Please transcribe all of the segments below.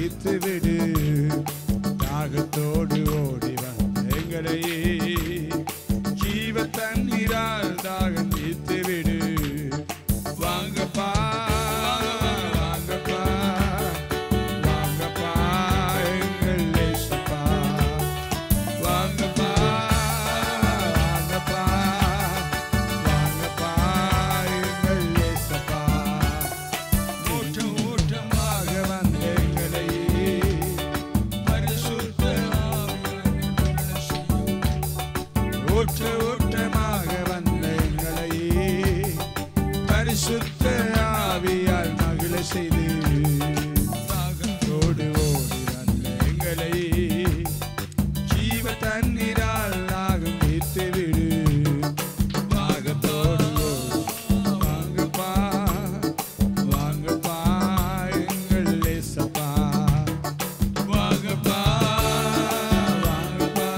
தீர்த்து விடு தாகத்தோடு ஓடி வந்த எங்களை ஜீவ தண்ணீரால் தாகம் தீர்த்து விடு வாங்கப்பா வாங்கப்பா வாங்கப்பா எங்கள் இயேசுப்பா வாங்கப்பா வாங்கப்பா வாங்கப்பா எங்கள் இயேசுப்பா ஓட்ட ஓட்டமாக வந்த எங்களை பரிசுத்த ஆவியானவரை செய்யும். ஓட்ட ஓட்டமாக வந்த எங்களை பரிசுத்த ஆவியால் மகிழ செய்து தாகத்தோடு ஓடி வந்த எங்களை ஜீவ தண்ணீரால் தாகம் தீர்த்து விடு தாகத்தோடு ஓடி வாங்கப்பா வாங்கப்பா எங்கள் இயேசப்பா வாங்கப்பா வாங்கப்பா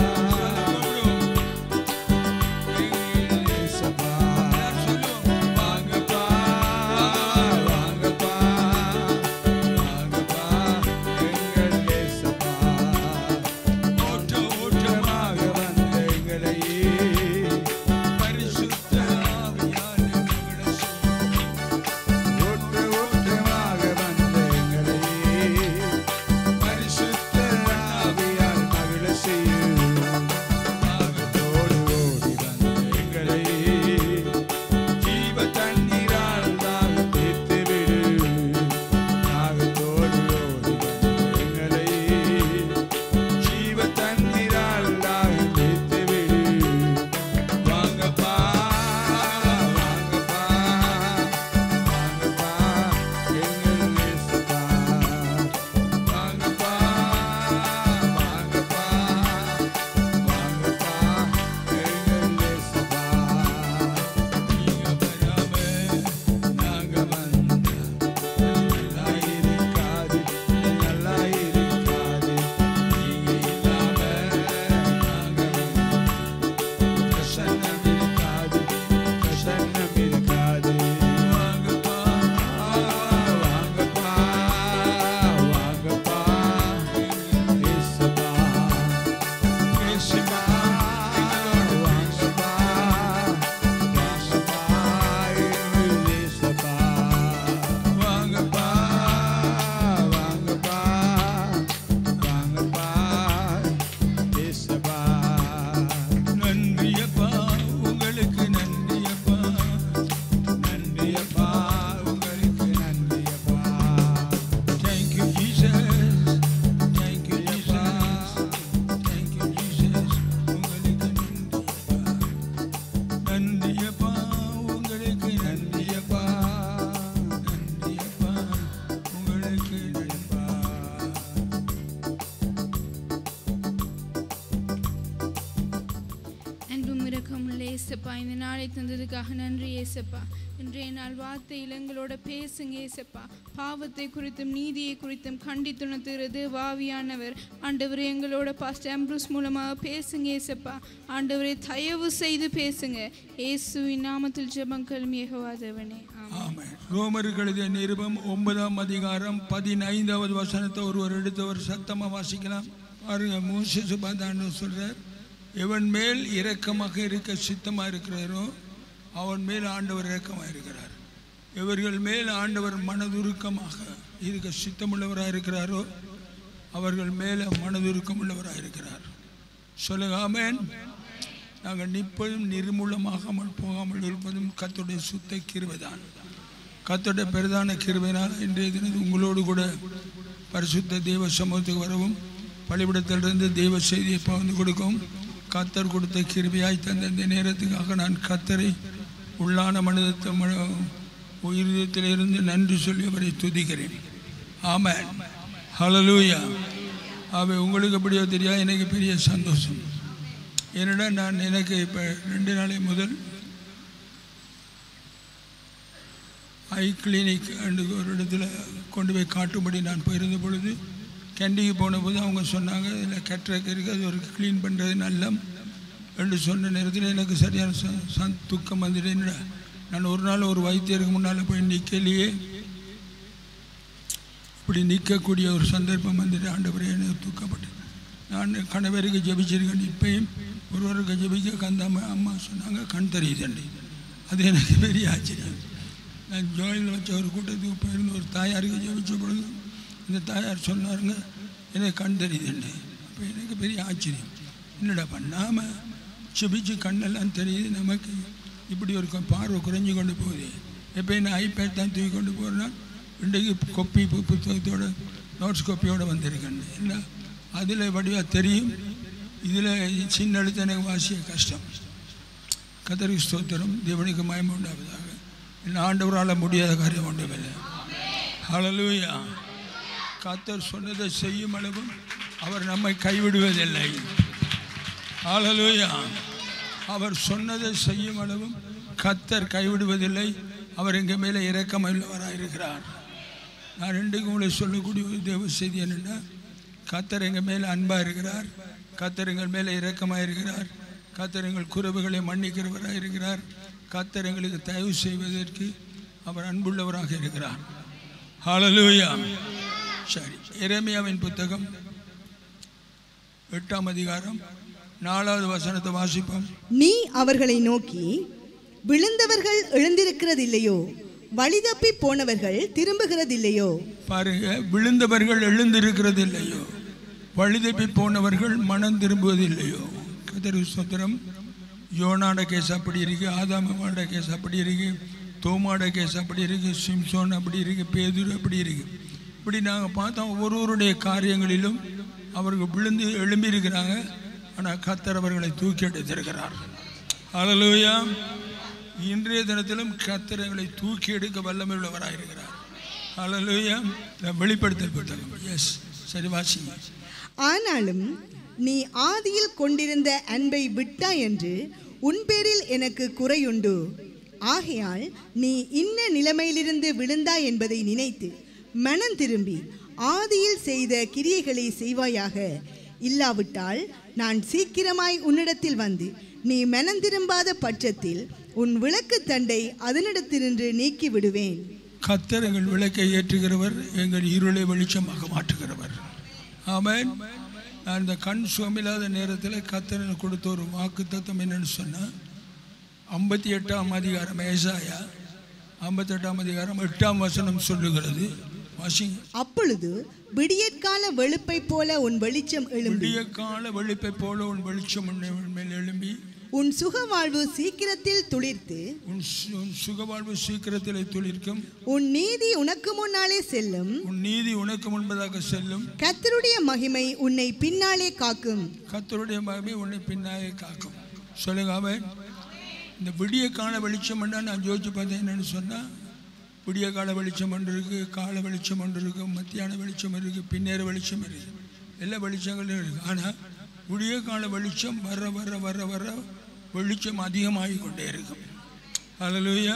எங்கள் இயேசப்பா வாங்கப்பா வாங்கப்பா வாங்கப்பா எங்கள் இயேசப்பா ஓட்ட ஓட்டமாக வந்த எங்களை பரிசுத்த ஆவியானவரை ஓட்ட ஓட்டமாக வந்த எங்களை பரிசுத்த ஆவியால் மகிழ செய்யும் தாகத்தோடு ஓடி வந்த எங்களை ஜீவ தண்ணீரால் தாகம் தீர்த்து விடு தாகத்தோடு ஓடி வந்த எங்களை ஜீவ தண்ணீரால் தாகம் தீர்த்து விடு வாங்கப்பா வாங்கப்பா வாங்கப்பா எங்கள் இயேசுப்பா வாங்கப்பா வாங்கப்பா வாங்கப்பா எங்கள் இயேசுப்பா நீங்க வராம நாங்க வந்தா நல்லா இருக்காது நல்லா இருக்காது நீங்க இல்லாம நாங்க பிரசன்னம் இருக்காது பிரசன்னம் இருக்காது வாங்கப்பா வாங்கப்பா வாங்கப்பா இயேசுப்பா இயேசுப்பா வாங்கப்பா வாங்கப்பா எங்கள் இயேசுப்பா வாங்கப்பா வாங்கப்பா வாங்கப்பா இயேசுப்பா நன்றியப்பா உங்களுக்கு நன்றியப்பா நன்றியப்பா உங்களுக்கு நன்றியப்பா Thank you Jesus Thank you Jesus Thank you Jesus உங்களுக்கு நன்றியப்பா நன்றியப்பா உங்களுக்கு நன்றியப்பா நன்றியப்பா உங்களுக்கு நன்றியப்பா அன்பும் இரக்கமுள்ள ஏசப்பா இந்த நாளை தந்ததுக்காக நன்றி ஏசப்பா இன்றைய நாள் வார்த்தையில் எங்களோட பேசுங்க ஏசப்பா பாவத்தை குறித்தும் நீதியை குறித்தும் கண்டித்துணர்த்துகிறது வாவியானவர் ஆண்டவரே எங்களோட பாஸ்டர் அம்ப்ரூஸ் மூலமாக பேசுங்க ஏசப்பா ஆண்டவரே தயவு செய்து பேசுங்க இயேசுவின் நாமத்தில் ஜெபங்கள் மிகவாதவனே ஆமென் ஆமென் ரோமருக்கு எழுதிய நிருபம் ஒன்பதாம் அதிகாரம் பதினைந்தாவது வசனத்தை ஒருவர் எடுத்தவர் சத்தமாக வாசிக்கலாம் பாருங்க மூசி சுபாதான்னு சொல்றார் எவன் மேல் இரக்கமாக இருக்க சித்தமாக இருக்கிறாரோ அவன் மேல் ஆண்டவர் இரக்கமாக இருக்கிறார் இவர்கள் மேல் ஆண்டவர் மனதுருக்கமாக இருக்க சித்தமுள்ளவராக இருக்கிறாரோ அவர்கள் மேலே மனதுருக்கம் உள்ளவராக இருக்கிறார் சொல்லுங்க ஆமென் நாங்கள் நிற்பதும் நிர்மூலமாகாமல் போகாமல் இருப்பதும் கர்த்தருடைய சுத்த கிருபைதான் கர்த்தருடைய பெரிதான கிருபையினால் இன்றைய தினம் உங்களோடு கூட பரிசுத்த தெய்வ சமூகத்துக்கு வரவும் பள்ளிக்கூடத்திலிருந்து தெய்வ செய்தியை பகிர்ந்து கொடுக்கவும் கத்தர் கொடுத்த கிருபையாய் தந்த இந்த நேரத்துக்காக நான் கத்தரை உள்ளான மனிதத்தை உயிரிழத்திலிருந்து நன்றி சொல்லி அவரை துதிக்கிறேன் ஆமென் ஹalleluya அவை உங்களுக்கு எப்படியோ தெரியாது எனக்கு பெரிய சந்தோஷம் ஏன்னா நான் எனக்கு இப்போ ரெண்டு நாளை முதல் ஐ கிளினிக் அண்டு ஒரு இடத்துல கொண்டு போய் காட்டும்படி நான் போயிருந்த பொழுது கேண்டிக்கு போன போது அவங்க சொன்னாங்க இதில் கெட்டக்கு இருக்குது அது ஒரு க்ளீன் பண்ணுறது நல்லம் என்று சொன்ன நேரத்தில் எனக்கு சரியான ச- சந் துக்கம் வந்துட்டு என்னடா நான் ஒரு நாள் ஒரு வைத்தியருக்கு முன்னால் போய் நிற்கலையே அப்படி நிற்கக்கூடிய ஒரு சந்தர்ப்பம் வந்துட்டு ஆண்டவரே எனக்கு தூக்கப்பட்டு நான் கணவருக்கு ஜெபிச்சிருக்கேன் இப்பயும் ஒருவருக்கு ஜெபிக்க கந்தாம அம்மா சொன்னாங்க கண் தெரியுதுண்டு அது எனக்கு பெரிய ஆச்சரியம் நான் ஜோயில் வச்ச ஒரு கூட்டத்துக்கு போயிருந்து ஒரு தாயாருக்கு ஜெபிச்ச பொழுது அந்த தாயார் சொன்னாருங்க எனக்கு கண் தெரியுதுண்டு அப்போ எனக்கு பெரிய ஆச்சரியம் என்னடா பண்ணாமல் செபிச்சு கண்ணெல்லாம் தெரியுது நமக்கு இப்படி ஒரு கொ- பார்வை குறைஞ்சு கொண்டு போகுது எப்பயும் நான் ஐபேட் தான் தூக்கி கொண்டு போகிறேன்னா இன்றைக்கு கொப்பி பு- புத்தகத்தோட நோட்ஸ் காப்பியோட வந்திருக்கேன் இல்லை அதில் வடிவாக தெரியும் இதில் சின்ன எழுத்து எனக்கு வாசிய கஷ்டம் கத்தருக்கு ஸ்தோத்திரம் தேவனுக்கு மயம் உண்டாவதாக என்ன ஆண்டவரால் முடியாத காரியம் ஒன்றுமில்லை ஹalleluya கத்தர் சொன்னதை செய்யும் அளவும் அவர் நம்மை கைவிடுவதில்லை ஹalleluya அவர் சொன்னதை செய்யும் அளவும் கத்தர் கைவிடுவதில்லை அவர் எங்கள் மேலே இரக்கமுள்ளவராக இருக்கிறார் நான் ரெண்டுக்கும் உங்களை சொல்லக்கூடிய ஒரு தேவ செய்தி என்னென்னா கத்தர் எங்கள் மேலே அன்பாக இருக்கிறார் கத்தர் எங்கள் மேலே இரக்கமாக இருக்கிறார் கத்தர் எங்கள் குறைவுகளை மன்னிக்கிறவராக இருக்கிறார் கத்தர் எங்களுக்கு தயவு செய்வதற்கு அவர் அன்புள்ளவராக இருக்கிறார் ஹalleluya சரி எரேமியாவின் புத்தகம் எட்டாம் அதிகாரம் நாலாவது வசனத்தை வாசிப்போம் நீ அவர்களை நோக்கி விழுந்தவர்கள் எழுந்திருக்கிறதில்லையோ வழிதப்பி போனவர்கள் திரும்புகிறதில்லையோ பாருங்க விழுந்தவர்கள் எழுந்திருக்கிறது இல்லையோ வழிதப்பி போனவர்கள் மனம் திரும்புவதில்லையோ கதரு சுத்திரம் யோனாட கேஸ் அப்படி இருக்கு ஆதாமோட கேஸ் அப்படி இருக்கு தோமாட கேஸ் அப்படி இருக்கு சிம்சோன் அப்படி இருக்கு பேதுரு அப்படி இருக்கு இப்படி நாங்கள் பார்த்தோம் ஒவ்வொருவருடைய காரியங்களிலும் அவர்கள் விழுந்து எழும்பி இருக்கிறாங்க ஆனால் கத்தர் அவர்களை தூக்கி எடுத்திருக்கிறார் ஹalleluya இன்றைய தினத்திலும் கத்தர் எங்களை தூக்கி எடுக்க வல்லமை உள்ளவராக இருக்கிறார் ஹalleluya வெளிப்படுத்தல் புத்தகம் எஸ் சரி வாசிங்க ஆனாலும் நீ ஆதியில் கொண்டிருந்த அன்பை விட்டாய் என்று உன் பேரில் எனக்கு குறையுண்டு ஆகையால் நீ இன்ன நிலைமையிலிருந்து விழுந்தாய் என்பதை நினைத்து மனம் திரும்பி ஆதியில் செய்த கிரியைகளை செய்வாயாக இல்லாவிட்டால் நான் சீக்கிரமாய் உன்னிடத்தில் வந்து நீ மனம் திரும்பாத பட்சத்தில் உன் விளக்கு தண்டை அதனிடத்தினின்று நீக்கி விடுவேன் கத்தர் எங்கள் விளக்கை ஏற்றுகிறவர் எங்கள் இருளை வெளிச்சமாக மாற்றுகிறவர் ஆமென் நான் இந்த கண் சுகமில்லாத நேரத்தில் கத்தர் எனக்கு கொடுத்த ஒரு வாக்கு தத்துவம் என்னன்னு சொன்னால் ஐம்பத்தி எட்டாம் அதிகாரம் ஏசாயா ஐம்பத்தெட்டாம் அதிகாரம் எட்டாம் வசனம் சொல்லுகிறது வாசிங்க அப்பொழுது விடியற்கால வெளுப்பை போல உன் வெளிச்சம் எழும்பி விடிய கால வெளிப்பை போல உன் வெளிச்சம் உன்னை உன் மேல் எழும்பி உன் சுக வாழ்வு சீக்கிரத்தில் துளிர்த்து உன் சு- உன் சுகவாழ்வு சீக்கிரத்தில் துளிர்க்கும் உன் நீதி உனக்கு முன்னாலே செல்லும் உன் நீதி உனக்கு முன்பதாக செல்லும் கர்த்தருடைய மகிமை உன்னை பின்னாலே காக்கும் கத்தருடைய மகிமை உன்னை பின்னாலே காக்கும் சொல்லுங்க அவன் இந்த விடிய கால வெளிச்சம் நான் யோசிச்சு பார்த்தேன் என்னன்னு சொன்னால் விடிய கால வெளிச்சம் ஒன்று இருக்குது கால வெளிச்சம் ஒன்று இருக்குது மத்தியான வெளிச்சம் இருக்குது பின்னேற வெளிச்சம் இருக்குது எல்லா வெளிச்சங்களும் இருக்குது ஆனால் விடிய கால வெளிச்சம் வர வர வர வர வெளிச்சம் அதிகமாகி கொண்டே இருக்கும் ஹalleluya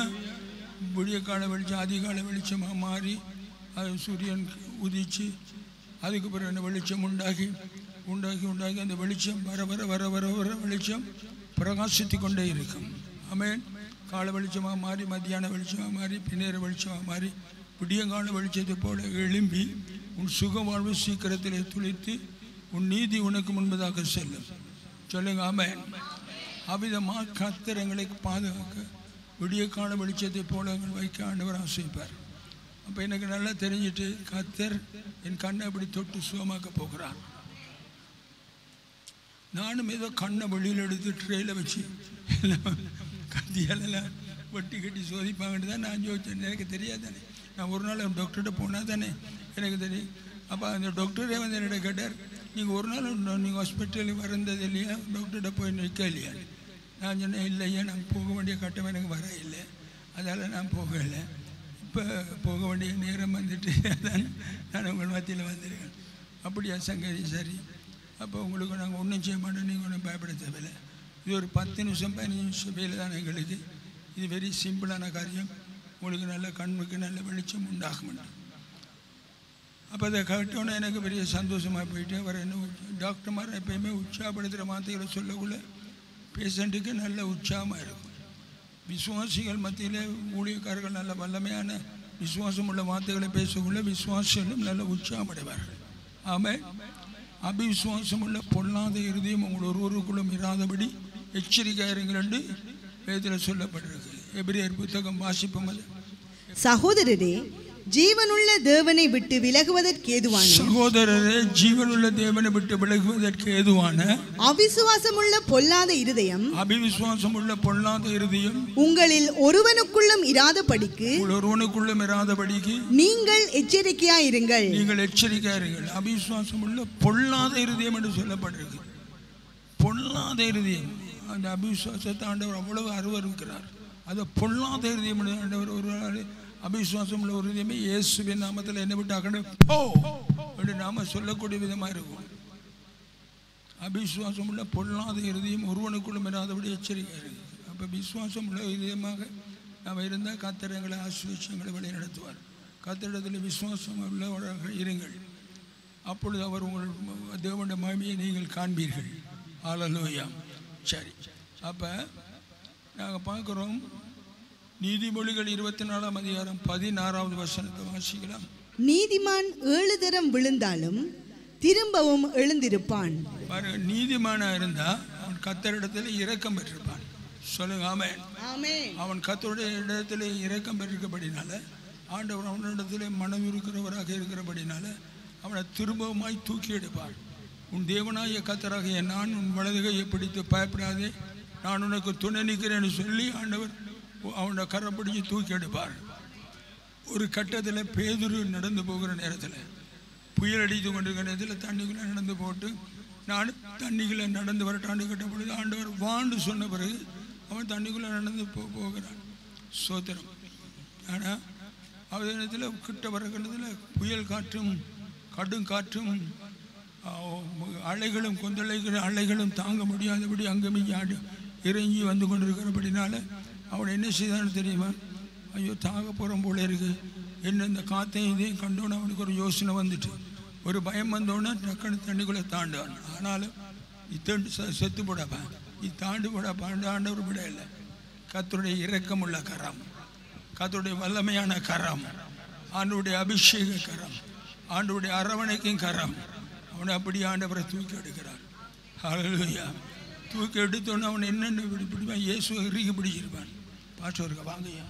விடிய கால வெளிச்சம் அதிகால வெளிச்சமாக மாறி அது சூரியன் உதிச்சு அதுக்கு பிறகு அந்த வெளிச்சம் உண்டாகி உண்டாகி உண்டாகி அந்த வெளிச்சம் வர வர வர வர வர வெளிச்சம் பிரகாசித்து கொண்டே இருக்கும் ஆமென் கால வெளிச்சமாக மாறி மத்தியான வெளிச்சமாக மாறி பின்னேற வெளிச்சமாக மாறி விடியங்கால வெளிச்சத்தை போல எழும்பி உன் சுக வாழ்வு சீக்கிரத்திலே துளித்து உன் நீதி உனக்கு முன்பதாக செல்லும் சொல்லுங்க ஆமென் அவ்விதமாக கர்த்தர் எங்களை பாதுகாக்க விடிய கால வெளிச்சத்தை போல எங்கள் வைக்க ஆண்டவர் ஆசைப்பார் அப்போ எனக்கு நல்லா தெரிஞ்சிட்டு கர்த்தர் என் கண்ணை அப்படி தொட்டு சுகமாக்க போகிறார் நானும் ஏதோ கண்ணை வெளியில் எடுத்து ட்ரெயில வச்சு கத்தியாலெல்லாம் வெட்டி கட்டி சோதிப்பாங்கன்னு தான் நான் யோசிச்சேன் எனக்கு தெரியாதானே நான் ஒரு நாள் டாக்டர்கிட்ட போனால் தானே எனக்கு தெரியும் அப்போ அந்த டாக்டரே வந்து என்னிட்ட கேட்டார் நீங்கள் ஒரு நாள் நீங்கள் ஹாஸ்பிட்டலுக்கு வந்தது இல்லையா டாக்டர்கிட்ட போய் நிற்க இல்லையா நான் சொன்னேன் இல்லையா நான் போக வேண்டிய கட்டம் எனக்கு வர இல்லை அதால் நான் போகலை இப்போ போக வேண்டிய நேரம் வந்துட்டு அதான் நான் உங்கள் மத்தியில் வந்திருக்கேன் அப்படியா சங்கதி சரி அப்போ உங்களுக்கு நாங்கள் ஒன்றும் செய்ய மாட்டோம் நீங்கள் ஒன்றும் பயப்பட தேவையில்லை இது ஒரு பத்து நிமிஷம் பதினஞ்சு நிமிஷம் வேலை தான் எங்களுக்கு இது வெரி சிம்பிளான காரியம் உங்களுக்கு நல்ல கண்ணுக்கு நல்ல வெளிச்சம் உண்டாகும் அப்போ அதை கேட்டோன்னே எனக்கு பெரிய சந்தோஷமாக போயிட்டு அவர் என்ன டாக்டர்மார் எப்பயுமே உற்சாகப்படுத்துகிற வார்த்தைகளை சொல்லக்குள்ள பேஷண்ட்டுக்கு நல்ல உற்சாகமாக இருக்கும் விசுவாசிகள் மத்தியில் ஊழியக்காரர்கள் நல்ல வல்லமையான விசுவாசம் உள்ள வார்த்தைகளை பேசக்குள்ள விசுவாசம் நல்ல உற்சாகமடைவார்கள் ஆமே அபிவிசுவாசம் உள்ள பொல்லாத இருதயம் உங்கள் ஒருவருக்குள்ளும் இராதபடி எச்சரிக்கை இருங்கள் என்று வேதத்தில் சொல்லப்பட்டிருக்கு எபிரியர் புத்தகம் வாசிப்போம் அது சகோதரரே ஜீவனுள்ள தேவனை விட்டு விலகுவதற்கு ஏதுவான சகோதரரே ஜீவனுள்ள தேவனை விட்டு விலகுவதற்கு ஏதுவான அவிசுவாசமுள்ள பொல்லாத இருதயம் அபிவிசுவாசம் உள்ள பொல்லாத இருதயம் உங்களில் ஒருவனுக்குள்ளும் இராதபடிக்கு உங்கள் ஒருவனுக்குள்ளும் இராதபடிக்கு நீங்கள் எச்சரிக்கையாயிருங்கள் நீங்கள் எச்சரிக்கையா இருங்கள் அபிவிசுவாசம் உள்ள பொல்லாத இருதயம் என்று சொல்லப்பட்டிருக்கு பொல்லாத இருதயம் அந்த அபிவிசுவாசத்தை ஆண்டவர் அவ்வளவு அருவருக்கிறார் அது பொல்லாத இருதயம் என்று ஆண்டவர் ஒரு நாள் அபிவிசுவாசம் உள்ள ஒரு இருதயமே இயேசுவின் நாமத்தில் என்ன விட்டு அக்கண்டு போ என்று நாம சொல்லக்கூடிய விதமா இருக்கும் அபிவிசுவாசம் உள்ள பொல்லாத இருதயம் ஒருவனுக்குள்ளும் இராதபடி எச்சரிக்கை இருக்கு அப்போ விசுவாசம் உள்ள இதயமாக நாம் இருந்தால் கத்தர் எங்களை ஆசிரியச்சு எங்களை வழி நடத்துவார் கத்தரிடத்தில் விசுவாசம் உள்ளவராக இருங்கள் அப்பொழுது அவர் உங்கள் தேவனுடைய மகிமையை நீங்கள் காண்பீர்கள் ஆலலோயா சரி அப்போ நாங்கள் பார்க்குறோம் நீதிமொழிகள் இருபத்தி நாலாம் அதிகாரம் பதினாறாவது வசனத்தை வாசிக்கலாம் நீதிமான் ஏழு தரம் விழுந்தாலும் திரும்பவும் எழுந்திருப்பான் பாருங்க நீதிமானா இருந்தா அவன் கத்தரிடத்தில் இரக்கம் பெற்றிருப்பான் சொல்லுங்க ஆமென் ஆமென் அவன் கத்தருடைய இடத்துல இரக்கம் பெற்றிருக்கபடினால ஆண்டவர் அவனிடத்திலே மனம் இருக்கிறவராக இருக்கிறபடினால அவனை திரும்பவுமாய் தூக்கி எடுப்பார் உன் தேவனாய கத்தராகிய நான் உன் வலதுகையை பிடித்து பயப்படாதே நான் உனக்கு துணை நிற்கிறேன்னு சொல்லி ஆண்டவர் அவனோட கரை பிடிச்சு தூக்கி எடுப்பார் ஒரு கட்டத்தில் பேதுரு நடந்து போகிற நேரத்தில் புயல் அடித்து கொண்டிருக்கிற நேரத்தில் தண்ணிக்குள்ளே நடந்து போட்டு நான் தண்ணிக்குள்ளே நடந்து வரட்டாண்டு கேட்ட பொழுது ஆண்டவர் வாண்டு சொன்ன பிறகு அவன் தண்ணிக்குள்ளே நடந்து போ போகிறான் சோத்திரம் ஆனால் அதே நேரத்தில் கிட்ட வர கட்டத்தில் புயல் காற்றும் கடும் காற்றும் ஆ, அலைகளும் கொந்தளைகள் அலைகளும் தாங்க முடியாதபடி அங்கமே ஆடு இறங்கி வந்து கொண்டிருக்கிறபடினால அவன் என்ன செய்தான்னு தெரியுமா ஐயோ தாக போகிறோம் போல இருக்கு என்ன இந்த காத்தையும் இதையும் கண்டோன்னு அவனுக்கு ஒரு யோசனை வந்துட்டு ஒரு பயம் வந்தோடனே டக்குன்னு தண்ணிக்குள்ளே தாண்டான் ஆனாலும் இத்தண்டு செத்து போடப்பா நீ தாண்டு போடப்பா ஆண்டவர் விட இல்லை கத்தருடைய இரக்கமுள்ள கரம் கத்தருடைய வல்லமையான கரம் ஆண்டவருடைய அபிஷேக கரம் ஆண்டவருடைய அரவணைக்கும் கரம் அவனை அப்படி ஆண்டவரை தூக்கி எடுக்கிறார் ஹalleluya தூக்கி எடுத்தோன்னே அவன் என்னென்ன இப்படி பிடிப்பான் இயேசு இறுகி பிடிச்சிருப்பான் பாஸ்டருக்கு வாங்கய்யா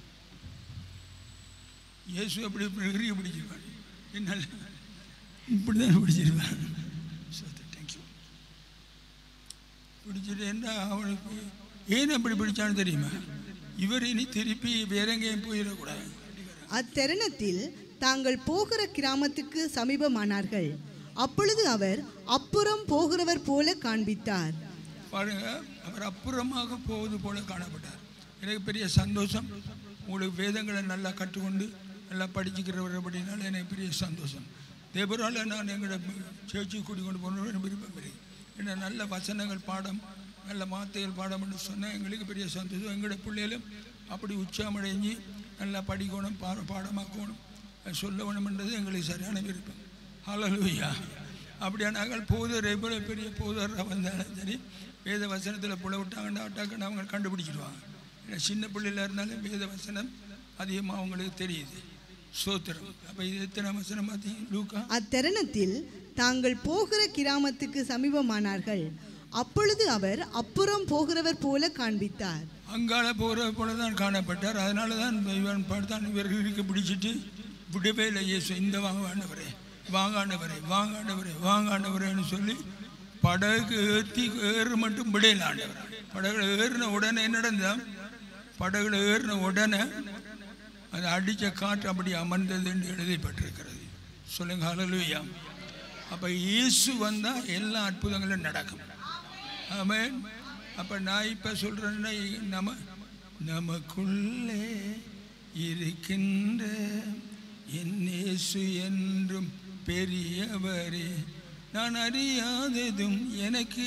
இயேசு அப்படி இறுகி பிடிச்சிருப்பான் என்னால் இப்படி தான் பிடிச்சிருப்பான் தேங்க்யூ பிடிச்சிட்டு என்ன அவனுக்கு ஏன் அப்படி பிடிச்சான்னு தெரியுமா இவர் இனி திருப்பி வேற எங்கேயும் போயிடக்கூடாது அத்தருணத்தில் தாங்கள் போகிற கிராமத்துக்கு சமீபமானார்கள் அப்பொழுது அவர் அப்புறம் போகிறவர் போல காண்பித்தார் பாருங்க அவர் அப்புறமாக போவது போல காணப்பட்டார் எனக்கு பெரிய சந்தோஷம் உங்களுக்கு வேதங்களை நல்லா கற்றுக்கொண்டு நல்லா படிச்சுக்கிறவர் அப்படின்னால எனக்கு பெரிய சந்தோஷம் தேவரால் நான் எங்களோட சேர்ச்சி கூட்டி கொண்டு போகணும் எனக்கு விருப்பம் பெரிய ஏன்னா நல்ல வசனங்கள் பாடம் நல்ல வார்த்தைகள் பாடம் என்று சொன்னால் எங்களுக்கு பெரிய சந்தோஷம் எங்களோட பிள்ளைகளும் அப்படி உச்சாமடைஞ்சு நல்லா படிக்கணும் பா பாடமாக்கணும் சொல்ல வேணும்ன்றது எங்களுக்கு சரியான விருப்பம் ஹalleluya அப்படியானாங்கள் போதர் எவ்வளோ பெரிய போதராக வந்தாலும் சரி வேத வசனத்தில் புல விட்டாங்கன்னா டக்குன்னு அவங்க கண்டுபிடிச்சிடுவாங்க ஏன்னா சின்ன பிள்ளையில இருந்தாலும் வேத வசனம் அதிகமாக அவங்களுக்கு தெரியுது சோத்திரம் அப்போ இது எத்தனை வசனம் பார்த்தீங்க லூக்கா அத்தருணத்தில் தாங்கள் போகிற கிராமத்துக்கு சமீபமானார்கள் அப்பொழுது அவர் அப்புறம் போகிறவர் போல காண்பித்தார் அங்கால போகிற போல தான் காணப்பட்டார் அதனால தான் இவன் பார்த்தான் இவர்களுக்கு பிடிச்சிட்டு விடவே இல்லை இயேசு இந்த வாங்க ஆண்டவரே வாங்க ஆண்டவரே வாங்க ஆண்டவரே வாங்க ஆண்டவரேன்னு சொல்லி படகு ஏற்றி ஏறு மட்டும் விடையில ஆண்டவர் படகுல ஏறின உடனே என்ன நடந்தா படகுல ஏறின உடனே அது அடித்த காற்று அப்படி அமர்ந்தது என்று எழுதப்பட்டிருக்கிறது சொல்லுங்க ஹalleluya அப்போ இயேசு வந்தால் எல்லா அற்புதங்களும் நடக்கும் ஆமென் அப்போ நான் இப்போ சொல்கிறேன்னா நம்ம நமக்குள்ளே இருக்கின்ற என் இயேசு என்றும் பெரியவரே நான் அறியாததும் எனக்கு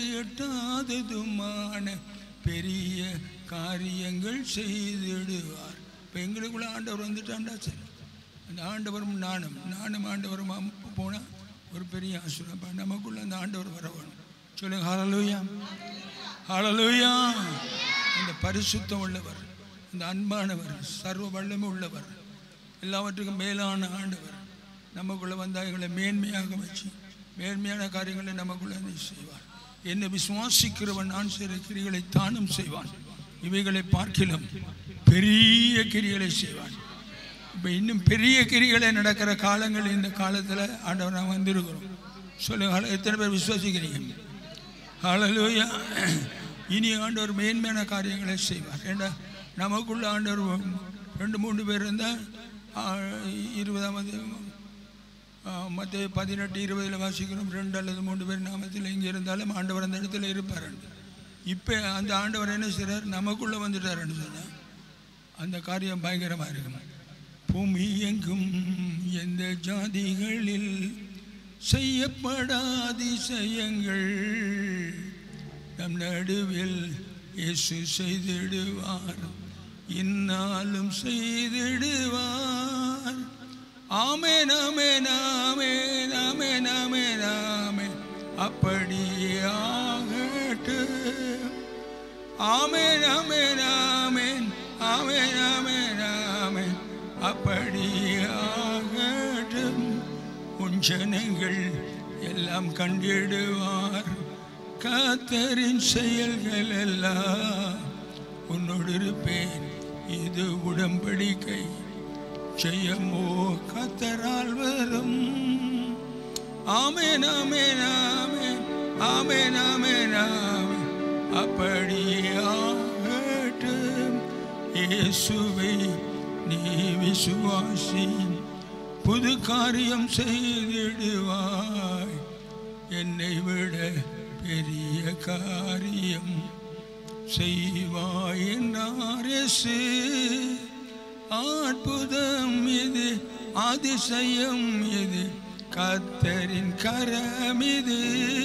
எட்டாததுமான பெரிய காரியங்கள் செய்திடுவார் இப்போ எங்களுக்குள்ள ஆண்டவர் வந்துட்டாண்டா சரி அந்த ஆண்டவரும் நானும் நானும் ஆண்டவரும் போனால் ஒரு பெரிய ஆசிரியப்பா நமக்குள்ள அந்த ஆண்டவர் வர வேணும் சொல்லுங்க ஹalleluya ஹalleluya இந்த பரிசுத்தம் உள்ளவர் இந்த அன்பானவர் சர்வ வல்லமை உள்ளவர் எல்லாவற்றுக்கும் மேலான ஆண்டவர் நமக்குள்ளே வந்தால் எங்களை மேன்மையாக வச்சு மேன்மையான காரியங்களை நமக்குள்ளே நீ செய்வார் என்னை விசுவாசிக்கிறவன் நான் செய்கிற கிரிகளை தானும் செய்வான் இவைகளை பார்க்கிலும் பெரிய கிரிகளை செய்வான் இப்போ இன்னும் பெரிய கிரிகளை நடக்கிற காலங்கள் இந்த காலத்தில் ஆண்டவர் நான் வந்திருக்கிறோம் சொல்லுங்க எத்தனை பேர் விசுவாசிக்கிறீங்க ஹalleluya இனி ஆண்டவர் மேன்மையான காரியங்களை செய்வார் ஏண்டா நமக்குள்ள ஆண்டவர் ரெண்டு மூணு பேர் இருந்தால் இருபதாமது மற்ற பதினெட்டு இருபதில் வாசிக்கிறோம் ரெண்டு அல்லது மூணு பேர் நாமத்தில் இங்கே இருந்தாலும் ஆண்டவர் அந்த இடத்துல இருப்பார் இப்போ அந்த ஆண்டவர் என்ன செய்கிறார் நமக்குள்ளே வந்துட்டாருன்னு சொன்னால் அந்த காரியம் பயங்கரமாக இருக்கும் பூமி எங்கும் எந்த ஜாதிகளில் செய்யப்படாதிசயங்கள் நம் நடுவில் இயேசு செய்திடுவார் இந்நாளும் செய்திடுவார் ஆமென் ஆமென் ஆமென் ஆமென் ஆமென் ஆமென் அப்படியே ஆகட்டும் ஆமென் ஆமென் ஆமென் ஆமென் ஆமென் ஆமென் அப்படியே ஆகட்டும் உன் ஜனங்கள் எல்லாம் கண்டிடுவார் கத்தரின் செயல்கள் எல்லாம் உன்னோடு இருப்பேன் இது உடன்படிக்கை செய்யமோ கத்தரால் வரும் ஆமென் ஆமென் ஆமென் ஆமென் ஆமென் ஆமென் அப்படியாகட்டும் இயேசுவை நீ விசுவாசி புது காரியம் செய்திடுவாய் என்னை விட பெரிய காரியம் செய்வாய் என்றார் இயேசு அற்புதம் இது அதிசயம் இது கத்தரின் கரம் இது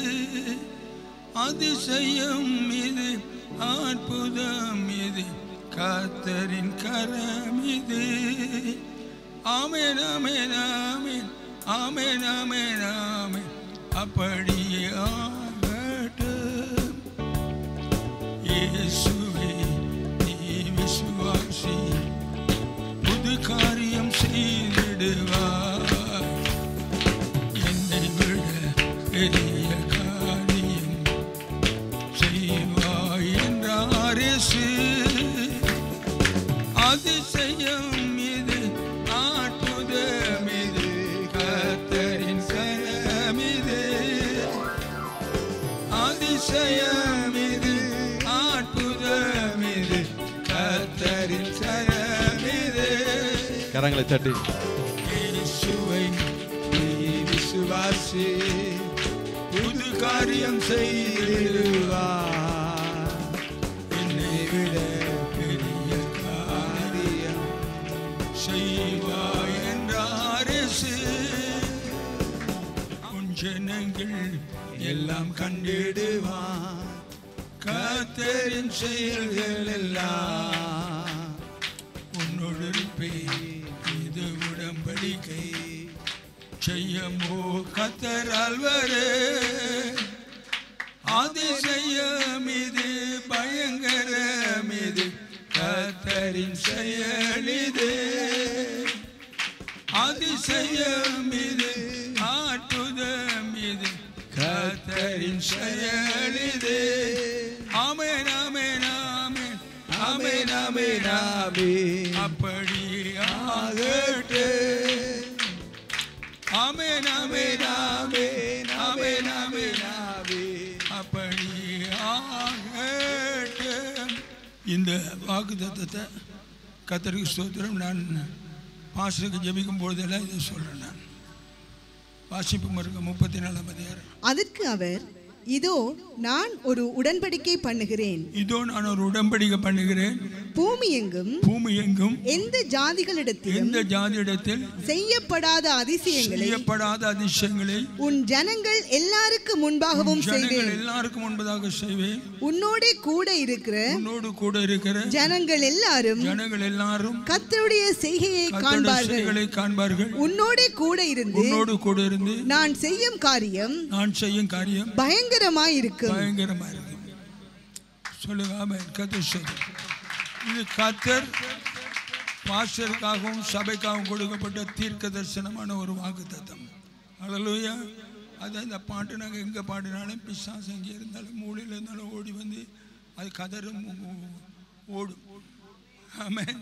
அதிசயம் இது அற்புதம் இது கத்தரின் கரம் இது ஆமென் ஆமென் ஆமென் ஆமென் ஆமென் ஆமென் அப்படியே ஆகட்டும் இயேசுவே நீ விசுவாசி புது காரியம் செய்திடுவார் என்னை விட பெரிய காரியம் செய்வாய் என்றார் இயேசு அதிசயம் இது அற்புதம் இது கத்தரின் கரம் இது அதிசயம் இது அற்புதம் இது கத்தரின் கரம் இது கரங்களை தட்டி இயேசுவை நீ விசுவாசி புது காரியம் செய்திடுவார் என்னை விட பெரிய காரியம் செய்வாய் என்றார் இயேசு. உன் ஜனங்கள் எல்லாம் கண்டிடுவான் கத்தரின் செயல்கள் எல்லாம் உன்னோடு இருப்பேன் இது உடன்படிக்கை செய்யமோ கத்தரால் வரு அதிசயம் இது பயங்கரம் இது கத்தரின் செயல் இது அதிசயம் இது அற்புதம் இது கத்தரின் செயல் இது ஆமென் ஆமென் ஆமென் ஆமென் ஆமென் ஆமென் அப்படி ஆகட்டு ஆமென் ஆமென் ஆமென் ஆமென் ஆமென் ஆமென் அப்படி ஆகட்டு இந்த வாக்கு தத்தத்தை கத்தருக்கு ஸ்தோத்திரம் நான் பாஸ்டருக்கு ஜெபிக்கும் பொழுதெல்லாம் இதை சொல்கிறேன் நான் வாசிப்பு மருக்க முப்பத்தி நாலாம் அதிகாரம் அதற்கு அவர் இதோ நான் ஒரு உடன்படிக்கை பண்ணுகிறேன் இதோ நான் ஒரு உடன்படிக்கை பண்ணுகிறேன் பூமி எங்கும் பூமி எங்கும் எந்த ஜாதிகளிடத்திலும் எந்த ஜாதியிடத்தில் செய்யப்படாத அதிசயங்களை செய்யப்படாத அதிசயங்களை உன் ஜனங்கள் எல்லாருக்கு முன்பாகவும் ஜனங்கள் செய்வேன் எல்லாருக்கும் முன்பதாக செய்வேன் உன்னோடே கூட இருக்கிற உன்னோடு கூட இருக்கிற ஜனங்கள் எல்லாரும் ஜனங்கள் எல்லாரும் கர்த்தருடைய செய்கையை கர்த்தருடைய காண்பார்கள் செயல்களை காண்பார்கள் உன்னோடே கூட இருந்து உன்னோடு கூட இருந்து நான் செய்யும் காரியம் நான் செய்யும் காரியம் பயங்கரமாய் இருக்கும் பயங்கரமா இருக்கும் சொல்லுங்க ஆமென் கத்தர் சொல்லு இது கத்தர் பாஸ்டருக்காகவும் சபைக்காகவும் கொடுக்கப்பட்ட தீர்க்க தரிசனமான ஒரு வாக்கு தத்தம் அழலுயா அது அந்த பாட்டு நாங்கள் எங்கே பாடினாலும் பிசாசு எங்கே இருந்தாலும் மூலையில் இருந்தாலும் ஓடி வந்து அது கதறும் ஓ- ஓ- ஓடும் ஆமென்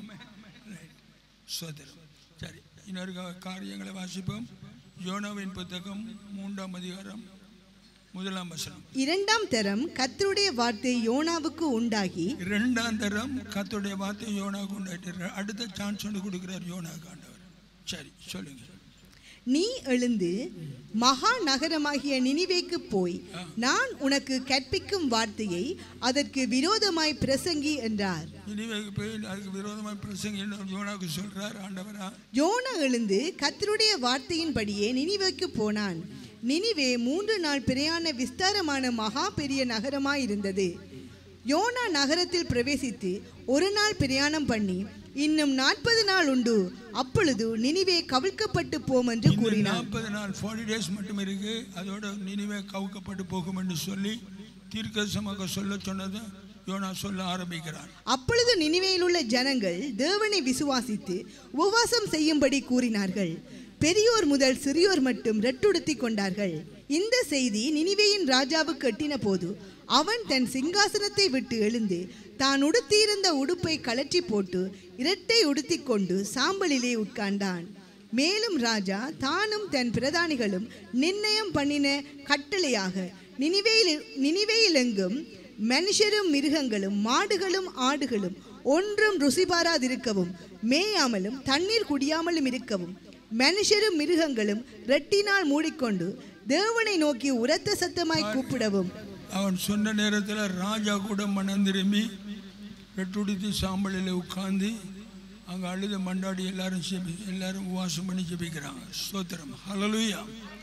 சோதரம் சரி இன்னொரு கா- காரியங்களை வாசிப்போம் யோனாவின் புத்தகம் மூன்றாம் அதிகாரம் முதலாம் வசனம் இரண்டாம் தரம் கர்த்தருடைய வார்த்தை யோனாவுக்கு உண்டாகி இரண்டாம் தரம் கர்த்தருடைய வார்த்தை யோனாவுக்கு உண்டாயிட்டு அடுத்த சான்ஸ் ஒன்று கொடுக்குறார் யோனாவுக்கு ஆண்டவர் சரி சொல்லுங்க நீ எழுந்து மகா நகரமாகிய நினிவேக்கு போய் நான் உனக்கு கற்பிக்கும் வார்த்தையை அதற்கு விரோதமாய் பிரசங்கி என்றார் நினைவுக்கு போய் அதுக்கு விரோதமாக பிரசங்க யோனாவுக்கு சொல்றார் ஆண்டவரா யோனா எழுந்து கர்த்தருடைய வார்த்தையின்படியே நினிவேக்கு போனான் நினிவே மூன்று நாள் பிரயாண விஸ்தாரமான மகா பெரிய நகரமாயிருந்தது யோனா நகரத்தில் பிரவேசித்து ஒரு நாள் பிரயாணம் பண்ணி இன்னும் நாற்பது நாள் உண்டு அப்பொழுது நினிவே கவிழ்க்கப்பட்டு போம் என்று இன்னும் கூறினான் நாற்பது நாள் ஃபார்ட்டி டேஸ் மட்டும் இருக்கு அதோட நினைவே கவுக்கப்பட்டு போகும் என்று சொல்லி தீர்க்கசமாக சொல்ல சொன்னதை யோனா சொல்ல ஆரம்பிக்கிறான் அப்பொழுது நினிவேயில் உள்ள ஜனங்கள் தேவனை விசுவாசித்து உபவாசம் செய்யும்படி கூறினார்கள் பெரியோர் முதல் சிறியோர் மட்டும் ரெட்டுடுத்தி கொண்டார்கள் இந்த செய்தி நினிவேயின் ராஜாவுக்கு எட்டின போது அவன் தன் சிங்காசனத்தை விட்டு எழுந்து தான் உடுத்தியிருந்த உடுப்பை கழற்றி போட்டு இரட்டை உடுத்திக் கொண்டு சாம்பலிலே உட்கார்ந்தான் மேலும் ராஜா தானும் தன் பிரதானிகளும் நிர்ணயம் பண்ணின கட்டளையாக நினிவேயில் நினிவேயிலெங்கும் மனுஷரும் மிருகங்களும் மாடுகளும் ஆடுகளும் ஒன்றும் ருசி பாராதிருக்கவும் மேயாமலும் தண்ணீர் குடியாமலும் இருக்கவும் மனுஷரும் மிருகங்களும் ரெட்டினால் மூடிக்கொண்டு தேவனை நோக்கி உரத்த சத்தமாய் கூப்பிடவும் அவன் சொன்ன நேரத்தில் ராஜா கூட மனம் திரும்பி ரெட்டுடுத்தி சாம்பலில் உட்கார்ந்து அங்கே அழுத மண்டாடி எல்லாரும் செபி எல்லாரும் உபவாசம் பண்ணி ஜெபிக்கிறாங்க ஸ்தோத்திரம் ஹalleluya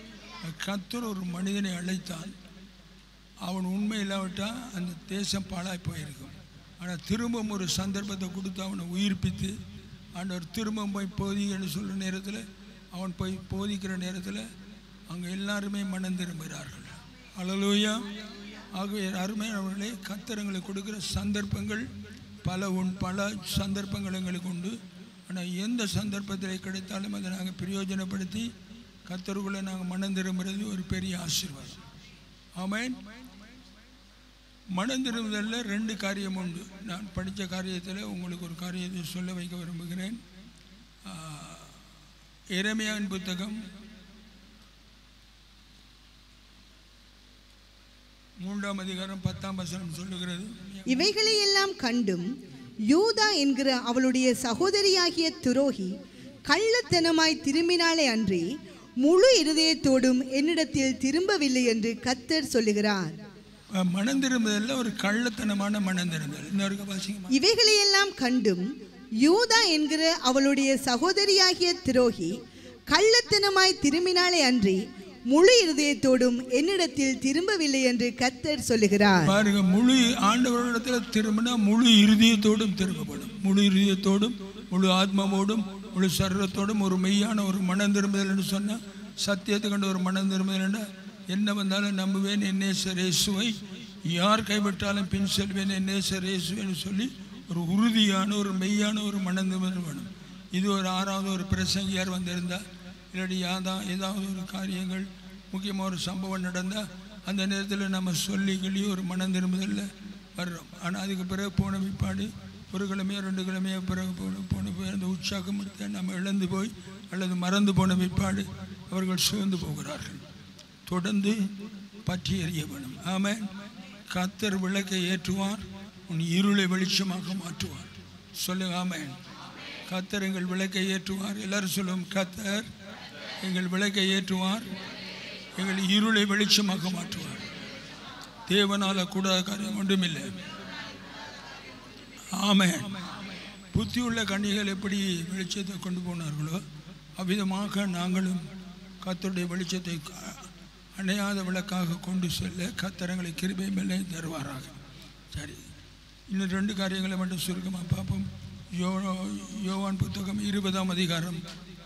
கத்தர் ஒரு மனிதனை அழைத்தான் அவன் உண்மை இல்லாவிட்டால் அந்த தேசம் பாழாய் போயிருக்கும் ஆனால் திரும்பவும் ஒரு சந்தர்ப்பத்தை கொடுத்து அவனை உயிர்ப்பித்து ஆண்டவர் திரும்பவும் போய் போதிக்கன்னு சொல்கிற நேரத்தில் அவன் போய் போதிக்கிற நேரத்தில் அங்கே எல்லாருமே மனம் திரும்புகிறார்கள் அழலூயா ஆகவே அருமையானவர்களே கத்தரங்களுக்கு கொடுக்குற சந்தர்ப்பங்கள் பல உண் பல சந்தர்ப்பங்கள் எங்களுக்கு உண்டு ஆனால் எந்த சந்தர்ப்பத்தில் கிடைத்தாலும் அதை நாங்கள் பிரயோஜனப்படுத்தி கத்தருக்குள்ளே நாங்கள் மனம் திரும்புறது ஒரு பெரிய ஆசீர்வாதம் ஆமென் மனம் திரும்புதலில் ரெண்டு காரியம் உண்டு நான் படித்த காரியத்தில் உங்களுக்கு ஒரு காரியத்தை சொல்ல வைக்க விரும்புகிறேன் எரமையாவின் புத்தகம் மூன்றாம் அதிகாரம் பத்தாம் வசனம் சொல்லுகிறது இவைகளை எல்லாம் கண்டும் யூதா என்கிற அவளுடைய சகோதரியாகிய துரோகி கள்ளத்தனமாய் திரும்பினாலே அன்றி முழு இருதயத்தோடும் என்னிடத்தில் திரும்பவில்லை என்று கத்தர் சொல்லுகிறார் அஹ், மனம் திரும்புதலில் ஒரு கள்ளத்தனமான மனம் திரும்புதல் இன்னொரு வாசிங்கம்மா இவைகளையெல்லாம் கண்டும் யூதா என்கிற அவளுடைய சகோதரியாகிய துரோகி கள்ளத்தனமாய் திரும்பினாலே அன்றி முழு இருதயத்தோடும் என்னிடத்தில் திரும்பவில்லை என்று கத்தர் சொல்லுகிறார் பாருங்க முழு ஆண்டவரிடத்தில் திரும்பினா முழு இருதயத்தோடும் திரும்பப்படும் முழு இருதயத்தோடும் முழு ஆத்மாவோடும் முழு சரீரத்தோடும் ஒரு மெய்யான ஒரு மனம் திரும்புதல் என்று சொன்னால் சத்தியத்தை கண்டு ஒரு மனம் திரும்புதல் என்றால் என்ன வந்தாலும் நம்புவேன் என் நேசர் இயேசுவை யார் கைவிட்டாலும் பின் செல்வேன் என் நேசர் இயேசுவேன்னு சொல்லி ஒரு உறுதியான ஒரு மெய்யான ஒரு மனம் திரும்புதல் வேணும் இது ஒரு ஆறாவது ஒரு பிரசங்கியார் வந்திருந்தா இல்லாட்டி யாதா ஏதாவது ஒரு காரியங்கள் முக்கியமாக ஒரு சம்பவம் நடந்தால் அந்த நேரத்தில் நம்ம சொல்லி கிளி ஒரு மனம் திரும்புதலில் வர்றோம் ஆனால் அதுக்கு பிறகு போன பிற்பாடு ஒரு கிழமையோ ரெண்டு கிழமையோ பிறகு போன போன போய் அந்த உற்சாகம் எடுத்து நம்ம இழந்து போய் அல்லது மறந்து போன பிற்பாடு அவர்கள் சோர்ந்து போகிறார்கள் தொடர்ந்து பற்றி எறிய வேணும் ஆமென் கத்தர் விளக்கை ஏற்றுவார் உன் இருளை வெளிச்சமாக மாற்றுவார் சொல்லுங்க ஆமென் கத்தர் எங்கள் விளக்கை ஏற்றுவார் எல்லாரும் சொல்லுவோம் கத்தர் எங்கள் விளக்கை ஏற்றுவார் எங்கள் இருளை வெளிச்சமாக மாற்றுவார் தேவனால கூடாத காரியம் ஒன்றுமில்லை ஆமென் புத்தியுள்ள கன்னிகள் எப்படி வெளிச்சத்தை கொண்டு போனார்களோ அவ்விதமாக நாங்களும் கத்தருடைய வெளிச்சத்தை க- அணையாத விளக்காக கொண்டு செல்ல கத்தரங்களை கிருபை மேலே தருவாராக சரி இன்னும் ரெண்டு காரியங்களை மட்டும் சுருக்கமாக பார்ப்போம் யோ யோவான் புத்தகம் இருபதாம் அதிகாரம்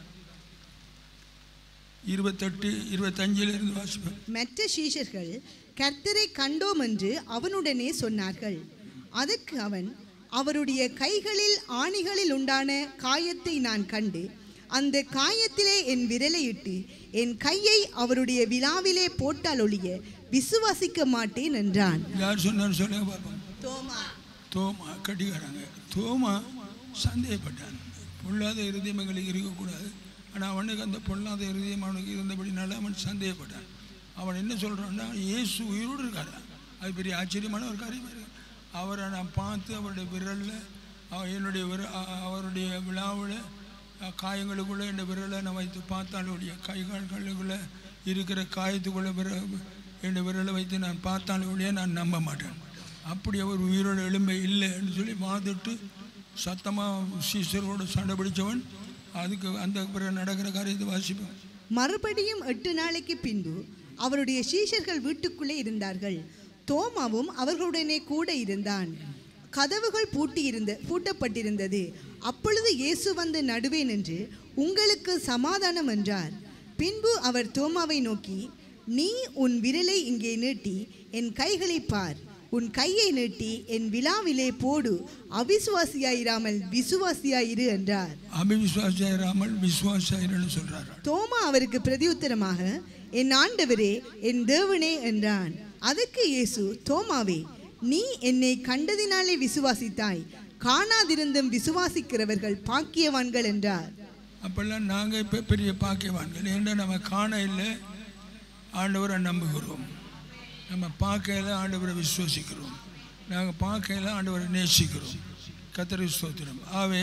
இருபத்தெட்டு இருபத்தஞ்சிலிருந்து வாசிப்போம் மற்ற சீஷர்கள் கர்த்தரை கண்டோம் என்று அவனுடனே சொன்னார்கள் அதற்கு அவன் அவருடைய கைகளில் ஆணிகளில் உண்டான காயத்தை நான் கண்டு அந்த காயத்திலே என் விரலை இட்டு என் கையை அவருடைய விழாவிலே போட்டால் ஒழிய விசுவாசிக்க மாட்டேன் என்றான் யார் சொன்னான்னு சொல்லுங்க பார்ப்போம் தோமா தோமா கட்டிக்காரங்க தோமா சந்தேகப்பட்டான் பொல்லாத இருதயம் எங்களுக்கு இருக்கக்கூடாது ஆனால் அவனுக்கு அந்த பொல்லாத இருதயம் அவனுக்கு இருந்தபடினால அவன் சந்தேகப்பட்டான் அவன் என்ன சொல்கிறான்னா இயேசு உயிரோடு இருக்காரா அது பெரிய ஆச்சரியமான ஒரு காரியமாக இருக்கு அவரை நான் பார்த்து அவருடைய விரலில் அவ- என்னுடைய விர அ- அவருடைய விழாவில் காயங்களுக்குள்ளே என் விரலை நான் வைத்து பார்த்தாலுடைய கை கால்களுக்குள்ளே இருக்கிற காயத்துக்குள்ளே விர என் விரலை வைத்து நான் பார்த்தாலுடைய நான் நம்ப மாட்டேன் அப்படி அவர் உயிரோட எலும்பை இல்லைன்னு சொல்லி வாதிட்டு சத்தமாக சீசரோடு சண்டை பிடிச்சவன் அதுக்கு அந்த பிறகு நடக்கிற காரியத்தை வாசிப்போம் மறுபடியும் எட்டு நாளைக்கு பின்பு அவருடைய சீஷர்கள் வீட்டுக்குள்ளே இருந்தார்கள் தோமாவும் அவர்களுடனே கூட இருந்தான் கதவுகள் பூட்டியிருந்த பூட்டப்பட்டிருந்தது அப்பொழுது இயேசு வந்து நடுவே நின்று உங்களுக்கு சமாதானம் என்றார் பின்பு அவர் தோமாவை நோக்கி நீ உன் விரலை இங்கே நீட்டி என் கைகளை பார் உன் கையை நீட்டி என் விழாவிலே போடு அவிசுவாசியாயிராமல் விசுவாசியாயிரு என்றார் அபிவிசுவாசாயிராமல் விசுவாசாயிரன்னு சொல்கிறார் தோமா அவருக்கு பிரதியுத்தரமாக என் ஆண்டவரே என் தேவனே என்றான் அதற்கு இயேசு தோமாவே நீ என்னை கண்டதினாலே விசுவாசித்தாய் காணாதிருந்தும் விசுவாசிக்கிறவர்கள் பாக்கியவான்கள் என்றார் அப்பெல்லாம் நாங்கள் இப்போ பெரிய பாக்கியவான்கள் ஏன்னா நம்ம காண இல்லை ஆண்டவரை நம்புகிறோம் நம்ம பார்க்கையில் ஆண்டவரை விசுவசிக்கிறோம் நாங்கள் பார்க்கையில் ஆண்டவரை நேசிக்கிறோம் கத்தரி ஸ்தோத்திரம் ஆகவே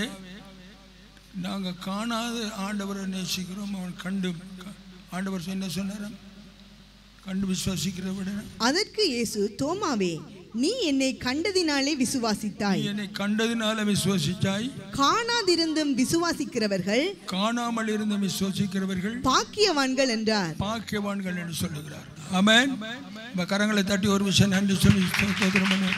நாங்கள் காணாத ஆண்டவரை நேசிக்கிறோம் அவன் கண்டு ஆண்டவர் என்ன சொன்னார் கண்டு விசுவாசிக்கிற விட அதற்கு இயேசு தோமாவே நீ என்னை கண்டதினாலே நீ விசுவாசித்தாய் என்னை கண்டதினால விசுவாசித்தாய் காணாதிருந்தும் விசுவாசிக்கிறவர்கள் காணாமல் இருந்து விசுவாசிக்கிறவர்கள் பாக்கியவான்கள் என்றார் பாக்கியவான்கள் என்று சொல்லுகிறார் ஆமென் நம்ம கரங்களை தட்டி ஒரு விஷயம் நன்றி சொல்லி ஸ்தோத்திரம் பண்ணுவோம்.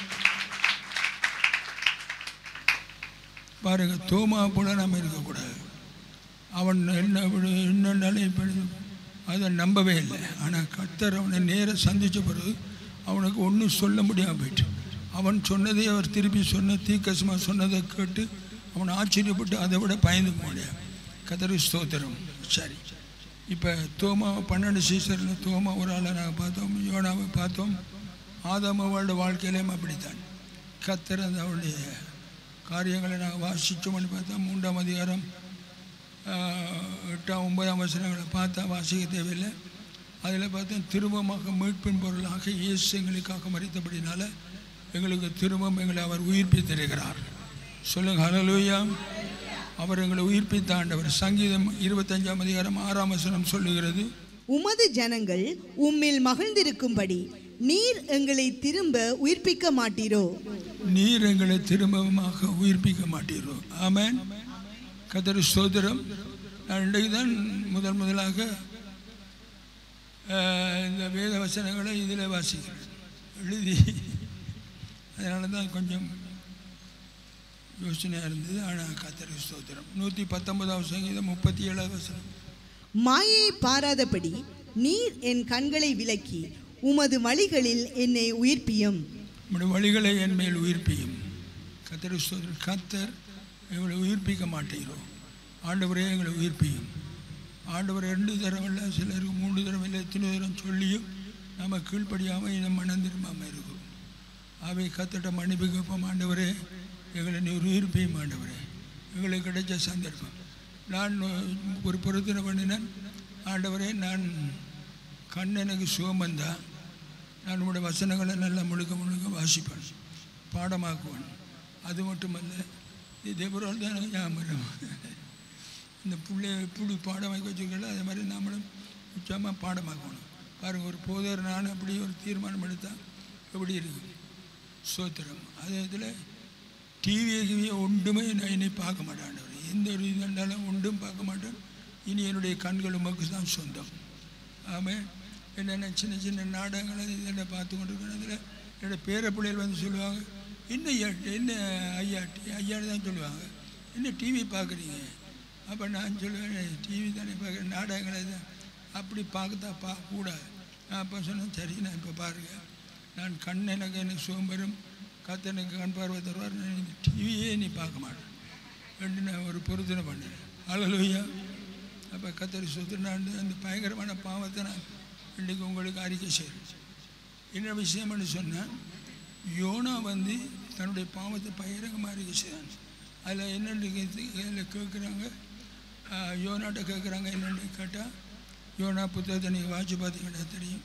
பாருங்க தோமா போல நாம் இருக்கக்கூடாது அவன் என்ன விடு- என்ன நிலைப்படுது அதை நம்பவே இல்லை ஆனால் கர்த்தர் அவனை நேர சந்தித்த பிறகு அவனுக்கு ஒன்றும் சொல்ல முடியாமல் போயிட்டு அவன் சொன்னதை அவர் திருப்பி சொன்ன தீக்கசமாக சொன்னதை கேட்டு அவன் ஆச்சரியப்பட்டு அதை விட பயந்து முடியாது கத்தரி ஸ்தோத்திரம் சரி இப்போ தோமா பன்னெண்டு சீசரில் தோமா ஒரு ஆளை நாங்கள் பார்த்தோம் யோனாவை பார்த்தோம் ஆதாமவோட வாழ்க்கையிலையும் அப்படித்தான் கத்தர் அந்த அவருடைய காரியங்களை நாங்கள் வாசித்தோம்னு பார்த்தா மூன்றாம் அதிகாரம் ஆஹ், எட்டாம் ஒன்பதாம் வசனங்களை பார்த்தா வாசிக்க தேவையில்லை அதில் பார்த்தா திரும்பமாக மீட்பின் பொருளாக இயேசு எங்களுக்காக மறித்தபடினால எங்களுக்கு திரும்பம் எங்களை அவர் உயிர்ப்பித்திருக்கிறார் சொல்லுங்க ஹalleluya அவர் எங்களை உயிர்ப்பித்த ஆண்டவர் சங்கீதம் இருபத்தஞ்சாம் அதிகாரம் ஆறாம் வசனம் சொல்லுகிறது உமது ஜனங்கள் உம்மில் மகிழ்ந்திருக்கும்படி நீர் எங்களை திரும்ப உயிர்ப்பிக்க மாட்டீரோ நீர் எங்களை திரும்பமாக உயிர்ப்பிக்க மாட்டீரோ ஆமென் கத்தர் ஸ்தோத்திரம் நான் இன்றைக்கு தான் முதல் முதலாக ஆஹ், இந்த வேத வசனங்களை இதில் வாசிக்கிறேன் எழுதி அதனால தான் கொஞ்சம் யோசனையாக இருந்தது ஆனால் கத்தர் ஸ்தோத்திரம் நூற்றி பத்தொன்பதாவது சங்கீதம் முப்பத்தி ஏழாவது வசனம் மாயை பாராதபடி நீர் என் கண்களை விலக்கி உமது வழிகளில் என்னை உயிர்ப்பியும் நம்முடைய வழிகளை என் மேல் உயிர்ப்பியும் கத்தர் ஸ்தோத்திரம் கத்தர் எங்களை உயிர்ப்பிக்க மாட்டேங்கிறோம் ஆண்டவரே எங்களை உயிர்ப்பியும் ஆண்டவர் ரெண்டு தரம் இல்லை சிலருக்கு மூன்று தரம் இல்லை எத்தனை தரம் சொல்லியும் நம்ம கீழ்ப்படியாமல் இதை மனம் திரும்பாமல் இருக்கிறோம் அவை கத்திட்ட மன்னிப்பு கேட்போம் ஆண்டவரே எங்களை நீ உயிர்ப்பியும் ஆண்டவரே எங்களுக்கு கிடைச்ச சந்தர்ப்பம் நான் ஒரு பொருத்தனை பண்ணினேன் ஆண்டவரே நான் கண் எனக்கு சுகம் வந்தா நான் உங்களுடைய வசனங்களை நல்லா முழுக்க முழுக்க வாசிப்பேன் பாடமாக்குவேன் அது மட்டுமல்ல இதே பொருள் தான் எனக்கு ஞாபகம் இந்த பிள்ளைய எப்படி பாடமாக்கி வச்சுருக்கல அதே மாதிரி நாமளும் உச்சமாக பாடமாக்கணும் பாருங்கள் ஒரு போதர் நான் அப்படி ஒரு தீர்மானம் எடுத்தா எப்படி இருக்கு சோத்திரம் அதே இதில் டிவியை கிவியை ஒன்றுமே நான் இனி பார்க்க மாட்டேன் ஆண்டவரே. எந்த ஒரு இது இருந்தாலும் ஒன்றும் பார்க்க மாட்டேன் இனி என்னுடைய கண்கள் உமக்கு தான் சொந்தம் ஆமாம் என்னென்ன சின்ன சின்ன நாடகங்களை இதெல்லாம் பார்த்து கொண்டிருக்கேன் அதில் என்னோட பேர பிள்ளைகள் வந்து சொல்லுவாங்க என்ன ஐயா- என்ன ஐயா ஐயான்னு தான் சொல்லுவாங்க என்ன டிவி பார்க்குறீங்க அப்போ நான் சொல்லுவேன் டிவி தானே பார்க்குறேன் நாடகங்களை தான் அப்படி பார்க்கத்தா பார்க்கக்கூடாது நான் அப்போ சொன்னேன் சரி நான் இப்போ பாருங்கள் நான் கண் எனக்கு எனக்கு சுகம் பெறும் கத்தனுக்கு கண் பார்வை தருவார் டிவியே நீ பார்க்க மாட்டேன் ரெண்டு நான் ஒரு பொருத்தனை பண்ணேன் அழலுயா அப்போ கத்தரி சுத்தினாண்டு அந்த பயங்கரமான பாவத்தை நான் இன்றைக்கு உங்களுக்கு அறிக்கை செய்கிறேன் என்ன விஷயம்னு சொன்னால் யோனா வந்து தன்னுடைய பாவத்தை பகிரங்கமாக அறிக்கை செய்தான் அதில் என்னென்னு அதில் கேட்குறாங்க யோனாட்ட கேட்குறாங்க என்னென்னு கேட்டால் யோனா புத்தகத்தை நீங்கள் வாட்சி பார்த்தீங்கன்னா தெரியும்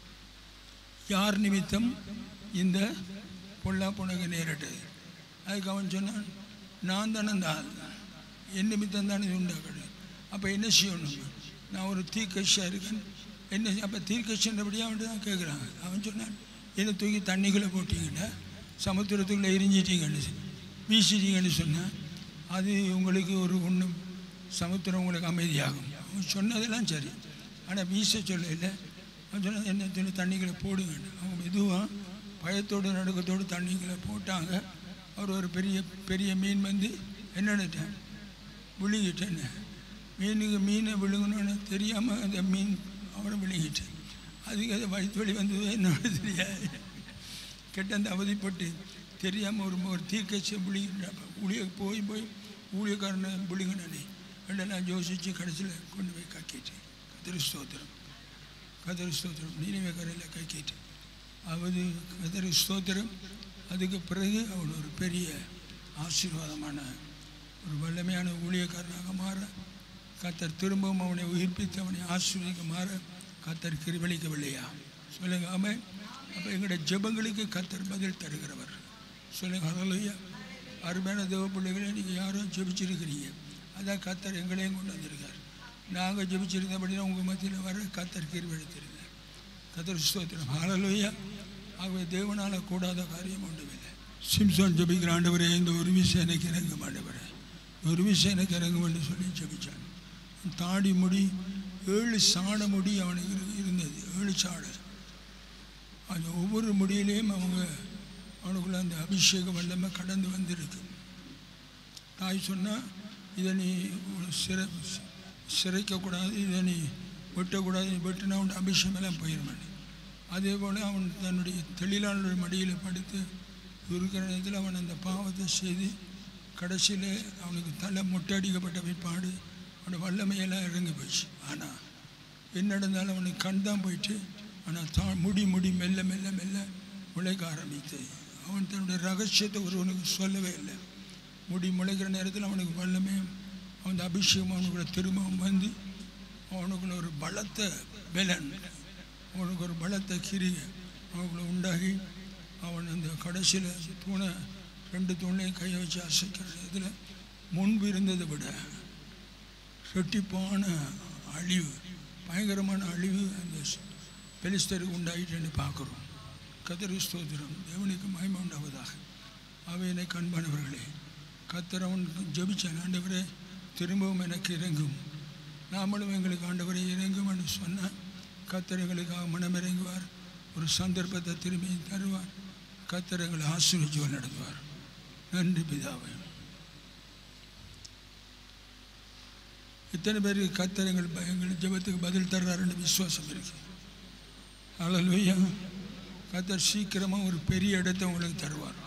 யார் நிமித்தம் இந்த பொல்லா புனகு நேரிட்டது அதுக்கு அவன் சொன்னான் நான் தானே அந்த ஆள் என் நிமித்தம் தானே இது உண்டாக்குது அப்போ என்ன செய்யணும் நான் ஒரு தீர்க்கஷியாக இருக்கேன் என்ன அப்போ தீர்க்கஷன்றபடியாக அவன்ட்டு தான் கேட்குறாங்க அவன் சொன்னான் என்னை தூக்கி தண்ணிக்குள்ளே போட்டிங்கன்னா சமுத்திரத்துக்குள்ளே எரிஞ்சிட்டீங்கன்னு சொ- வீசிட்டீங்கன்னு சொன்னால் அது உங்களுக்கு ஒரு ஒன்றும் சமுத்திரம் உங்களுக்கு அமைதியாகும் அவன் சொன்னதெல்லாம் சரி ஆனால் வீச சொல்ல இல்லை அவன் சொன்ன என்ன சொல்லி தண்ணிக்குள்ளே போடுங்க அவங்க மெதுவாக பயத்தோடு நடுக்கத்தோடு தண்ணிக்குள்ளே போட்டாங்க அவர் ஒரு பெரிய பெரிய மீன் வந்து என்னன்னுட்டேன் விழுங்கிட்டேன்னு மீனுக்கு மீனை விழுங்கணும்னு தெரியாமல் அந்த மீன் அவரை விழுங்கிட்டேன் அதுக்கு அது வயிற்று வலி வந்தது என்னோட தெரியாது கெட்ட அந்த அவதிப்பட்டு தெரியாமல் ஒரு ஒரு தீர்க்கட்சி விழுங்கிட்ட ஊழிய போய் போய் ஊழியக்காரனை விழுங்கினே ரெண்டெல்லாம் யோசித்து கடைசியில் கொண்டு போய் கக்கிட்டேன் கதிர ஸ்தோத்திரம் கதிர ஸ்தோத்திரம் நீனிவே கரையில் கக்கிட்டேன் அவது கதிர ஸ்தோத்திரம் அதுக்கு பிறகு அவன் ஒரு பெரிய ஆசீர்வாதமான ஒரு வல்லமையான ஊழியக்காரனாக மாற கத்தர் திரும்பவும் அவனை உயிர்ப்பித்து அவனை ஆசீர்வதிக்க மாற கத்தர் கிருபளிக்கவில்லையா சொல்லுங்க ஆமென் அப்போ எங்களுடைய ஜெபங்களுக்கு கத்தர் பதில் தருகிறவர் சொல்லுங்க ஹalleluya அருமையான தேவ பிள்ளைகளை நீங்கள் யாரோ ஜெபிச்சிருக்கிறீங்க அதான் கத்தர் எங்களையும் கொண்டு வந்திருக்கார் நாங்கள் ஜெபிச்சிருந்தபடினா உங்கள் மத்தியில் வர கத்தர் கிருபளித்திருந்தார் கத்தர் ஸ்தோத்திரம் ஹalleluya ஆகவே தேவனால் கூடாத காரியம் ஒன்றுமில்லை சிம்சோன் ஜெபிக்கிற ஆண்டவரே இந்த ஒரு விஷயம் எனக்கு இறங்கும் ஆண்டவரே ஒரு விஷயம் எனக்கு இறங்கும் என்று சொல்லி ஜெபிச்சான் தாடி முடி ஏழு சாட முடி அவனுக்கு இரு- இருந்தது ஏழு சாடை அது ஒவ்வொரு முடியிலையும் அவங்க அவனுக்குள்ள அந்த அபிஷேகம் வல்லமை கடந்து வந்திருக்கு தாய் சொன்னால் இதை நீ சிறை சிறைக்கக்கூடாது இதை நீ வெட்டக்கூடாது நீ வெட்டினா அவன் அபிஷேகம் எல்லாம் போயிடுமான் அதே போல் அவன் தன்னுடைய தொழிலாளர் மடியில் படுத்து இருக்கிற நேரத்தில் அவன் அந்த பாவத்தை செய்து கடைசியில் அவனுக்கு தலை மொட்டடிக்கப்பட்ட பிற்பாடு அவனோட வல்லமையெல்லாம் இறங்கி போச்சு ஆனால் என்ன நடந்தாலும் அவனுக்கு கண் தான் போயிட்டு ஆனால் தா முடி முடி மெல்ல மெல்ல மெல்ல முளைக்க ஆரம்பித்து அவன் தன்னுடைய ரகசியத்தை ஒருவனுக்கு சொல்லவே இல்லை முடி முளைக்கிற நேரத்தில் அவனுக்கு வல்லமையும் அவன் அபிஷேகம் அவனுக்குள்ள திரும்பவும் வந்து அவனுக்குள்ள ஒரு பலத்த பெலன் அவனுக்கு ஒரு பலத்த கிரியை அவனுக்குள்ள உண்டாகி அவன் அந்த கடைசியில் தூணை ரெண்டு தூணையும் கையை வச்சு அசைக்கிற நேரத்தில் முன்பு இருந்ததை விட ரெட்டிப்பான அழிவு பயங்கரமான அழிவு அந்த பெலிஸ்தருக்கு உண்டாயிட்டு பார்க்குறோம் கதிர ஸ்தோத்திரம் தேவனுக்கு மகிமை உண்டாவதாக அவையினை கண்பானவர்களே கத்தர் அவன் ஜெபிச்சான் ஆண்டவரே திரும்பவும் எனக்கு இறங்கும் நாமளும் எங்களுக்கு ஆண்டவரை இறங்கும் என்று சொன்னால் கத்தர் எங்களுக்காக மனம் இறங்குவார் ஒரு சந்தர்ப்பத்தை திரும்பி தருவார் கத்தர் எங்களை ஆசீர்வதிச்சு நடத்துவார் நன்றி பிதாவே இத்தனை பேருக்கு கத்தர் எங்கள் ப- எங்கள் ஜெபத்துக்கு பதில் தர்றாருன்னு விசுவாசம் இருக்கு அழலுயா கத்தர் சீக்கிரமாக ஒரு பெரிய இடத்தை உங்களுக்கு தருவார்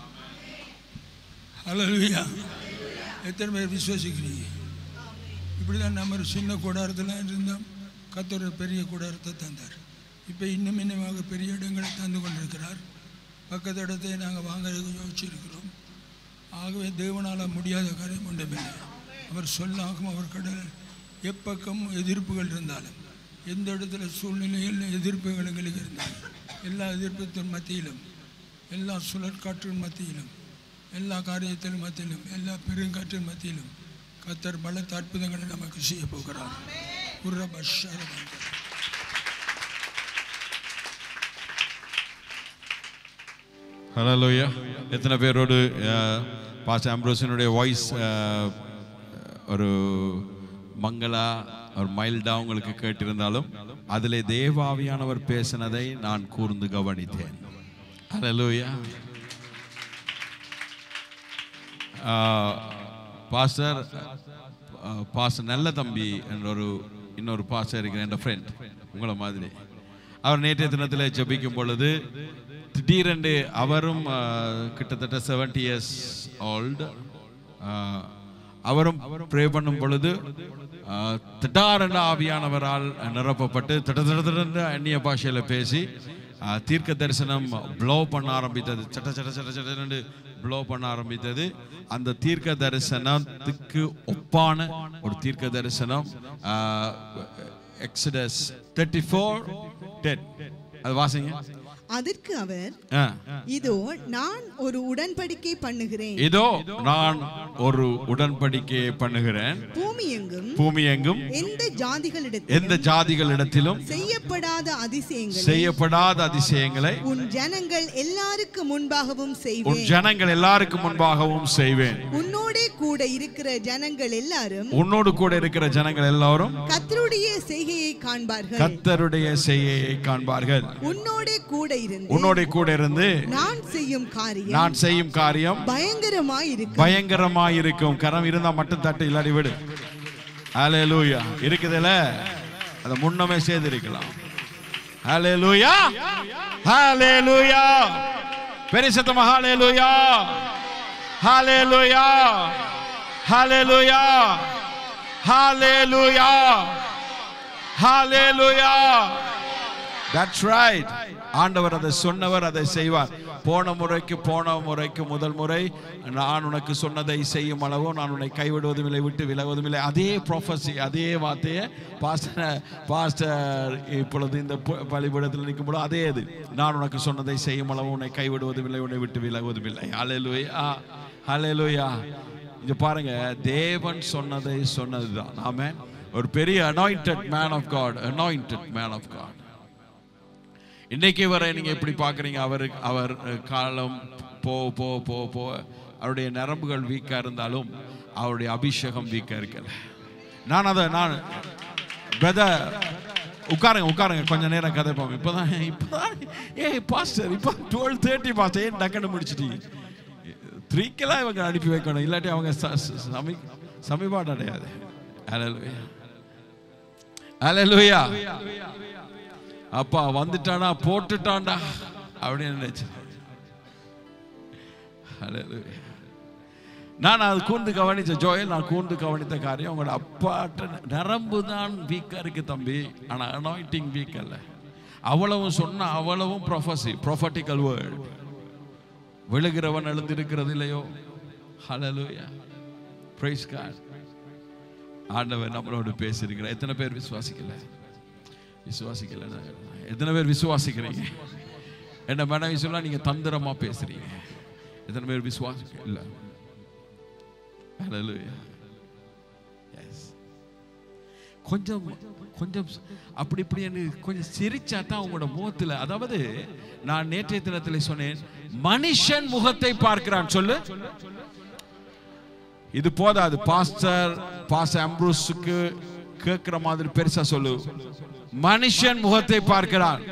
அழலுயா எத்தனை பேர் விசுவாசிக்கிறீங்க இப்படி தான் நம்ம ஒரு சின்ன கூடாரத்தில் இருந்தோம் கத்தர் ஒரு பெரிய கூடாரத்தை தந்தார் இப்போ இன்னும் இன்னுமாக பெரிய இடங்களை தந்து கொண்டிருக்கிறார் பக்கத்து இடத்தை நாங்கள் வாங்குறதுக்கு யோசிச்சிருக்கிறோம் ஆகவே தேவனால் முடியாத காரியம் ஒன்றுமில்லை அவர் சொல்லாகும் அவர் கடல் எப்பக்கம் எதிர்ப்புகள் இருந்தாலும் எந்த இடத்துல சூழ்நிலையில் எதிர்ப்புகள் எங்களுக்கு இருந்தாலும் எல்லா எதிர்ப்பத்தின் மத்தியிலும் எல்லா சுழற்காற்றின் மத்தியிலும் எல்லா காரியத்தின் மத்தியிலும் எல்லா பெருங்காற்றின் மத்தியிலும் கத்தர் பலத்த அற்புதங்களை நமக்கு செய்ய போகிறார் உர்ரப ஷரபங்க. ஹலோயா எத்தனை பேரோடு பாஸ் ஆம்ப்ரோஸினுடைய வாய்ஸ் ஒரு மங்களா ஒரு மைல்டா உங்களுக்கு கேட்டிருந்தாலும் அதிலே தேவாவியானவர் பேசினதை நான் கூர்ந்து கவனித்தேன் ஹலோயா பாஸ்டர் பாஸ்டர் நல்ல தம்பி என்ற ஒரு இன்னொரு பாஸ்டர் இருக்கிற என் ஃப்ரெண்ட் உங்களை மாதிரி அவர் நேற்றைய தினத்தில் ஜெபிக்கும் பொழுது திடீரென்று அவரும் அஹ், கிட்டத்தட்ட செவன்டி இயர்ஸ் ஓல்டு அவரும் ப்ரே பண்ணும் பொழுது அஹ், திடாரென்ற ஆவியானவரால் நிரப்பப்பட்டு திட திட திடன்னு அந்நிய பாஷையில் பேசி அஹ், தீர்க்க தரிசனம் ப்ளோ பண்ண ஆரம்பித்தது சட்ட சட்ட சட்ட சட்டன்னு ப்ளோ பண்ண ஆரம்பித்தது அந்த தீர்க்க தரிசனத்துக்கு ஒப்பான ஒரு தீர்க்க தரிசனம் எக்ஸடஸ் தேர்ட்டி ஃபோர் டென் அது வாசிங்க அதற்கு அவர் ஆ. இதோ நான் ஒரு உடன்படிக்கை பண்ணுகிறேன் இதோ நான் ஒரு உடன்படிக்கையை பண்ணுகிறேன் பூமி எங்கும் பூமி எங்கும் எந்த ஜாதிகளிடத்தில் எந்த ஜாதிகளிடத்திலும் செய்யப்படாத அதிசயங்கள் செய்யப்படாத அதிசயங்களை உன் ஜனங்கள் எல்லாருக்கு முன்பாகவும் உன் செய்வேன் ஜனங்கள் எல்லாருக்கும் முன்பாகவும் செய்வேன் உன்னோடே கூட இருக்கிற ஜனங்கள் எல்லாரும் உன்னோடு கூட இருக்கிற ஜனங்கள் எல்லாரும் கர்த்தருடைய செய்கையை காண்பார்கள் கத்தருடைய செய்கையை காண்பார்கள் உன்னோடே கூட இருந்து உன்னோட கூட இருந்து நான் செய்யும் காரியம் நான் செய்யும் காரியம் பயங்கரமாய் இருக்கும் பயங்கரமாய் இருக்கும் கரம் இருந்தா மட்டும் தட்டு இல்லாடி விடு ஹalleluya இருக்குதுல அத முன்னமே செய்திருக்கலாம் ஹalleluya ஹalleluya பெரிசத்தமா ஹalleluya ஹalleluya ஹalleluya ஹalleluya ஹalleluya தட்ஸ் ரைட் ஆண்டவர் அதை சொன்னவர் அதை செய்வார் போன முறைக்கு போன முறைக்கு முதல் முறை நான் உனக்கு சொன்னதை செய்யும் அளவோ நான் உன்னை கைவிடுவதும் இல்லை விட்டு விலகுவதும் இல்லை அதே ப்ரொஃபஸி அதே வார்த்தையை பாஸ்டர் பாஸ்டர் இப்பொழுது இந்த ப- பலிபீடத்தில் நிற்கும்போது அதே இது நான் உனக்கு சொன்னதை செய்யும் அளவு உன்னை கைவிடுவதும் இல்லை உன்னை விட்டு விலகுவதும் இல்லை ஹalleluya ஹalleluya இங்க பாருங்க தேவன் சொன்னதை சொன்னதுதான் ஆமென் ஒரு பெரிய anointed man of God anointed man of God இன்னைக்கு வரை நீங்க எப்படி பார்க்குறீங்க அவர் அவர் அஹ், காலம் போ போ போ போ அவருடைய நரம்புகள் வீக்கா இருந்தாலும் அவருடைய அபிஷேகம் வீக்கா இருக்கல நான் அதை நான் பிரதர் உட்காருங்க உட்காருங்க கொஞ்ச நேரம் கதைப்போம் இப்போதான் இப்போதான் ஏய் பாஸ்டர் இப்போ டுவெல் தேர்ட்டி பாஸ்டர் ஏன் டக்குன்னு முடிச்சிட்டீங்க த்ரீக்கெல்லாம் இவங்க அனுப்பி வைக்கணும் இல்லாட்டி அவங்க ச- ச- சமி சமீபாடு அடையாது ஹalleluya ஹalleluya அப்பா வந்துட்டானா போட்டுட்டான்டா அப்படின்னு நினைச்சு Hallelujah. நான் அது கூர்ந்து கவனிச்ச ஜோயல் நான் கூர்ந்து கவனித்த காரியம் உங்களோட அப்பாட்ட நரம்பு தான் வீக்கா இருக்கு தம்பி ஆனா அனாயிட்டிங் வீக் அல்ல அவ்வளவும் சொன்ன அவ்வளவும் ப்ரொஃபஸி ப்ரொஃபட்டிக்கல் வேர்ல்ட் விழுகிறவன் எழுந்திருக்கிறது இல்லையோ ஹalleluya praise God ஆண்டவர் நம்மளோடு பேசியிருக்கிறார் எத்தனை பேர் விசுவாசிக்கல விசுவாசிக்கல எத்தனை பேர் விசுவாசிக்கிறீங்க என்ன மனைவி சொல்ல நீங்க தந்திரமா பேசுறீங்க எத்தனை பேர் விசுவாசிக்க இல்ல Hallelujah. Yes. கொஞ்சம் கொஞ்சம் அப்படி இப்படி எனக்கு கொஞ்சம் சிரிச்சா தான் உங்களோட முகத்துல அதாவது நான் நேற்றைய தினத்தில் சொன்னேன் மனுஷன் முகத்தை பார்க்கிறான் சொல்லு இது போதாது பாஸ்டர் பாஸ் அம்ப்ரூஸுக்கு கேட்கிற மாதிரி பெருசா சொல்லு மனுஷன் முகத்தை பார்க்கிறான்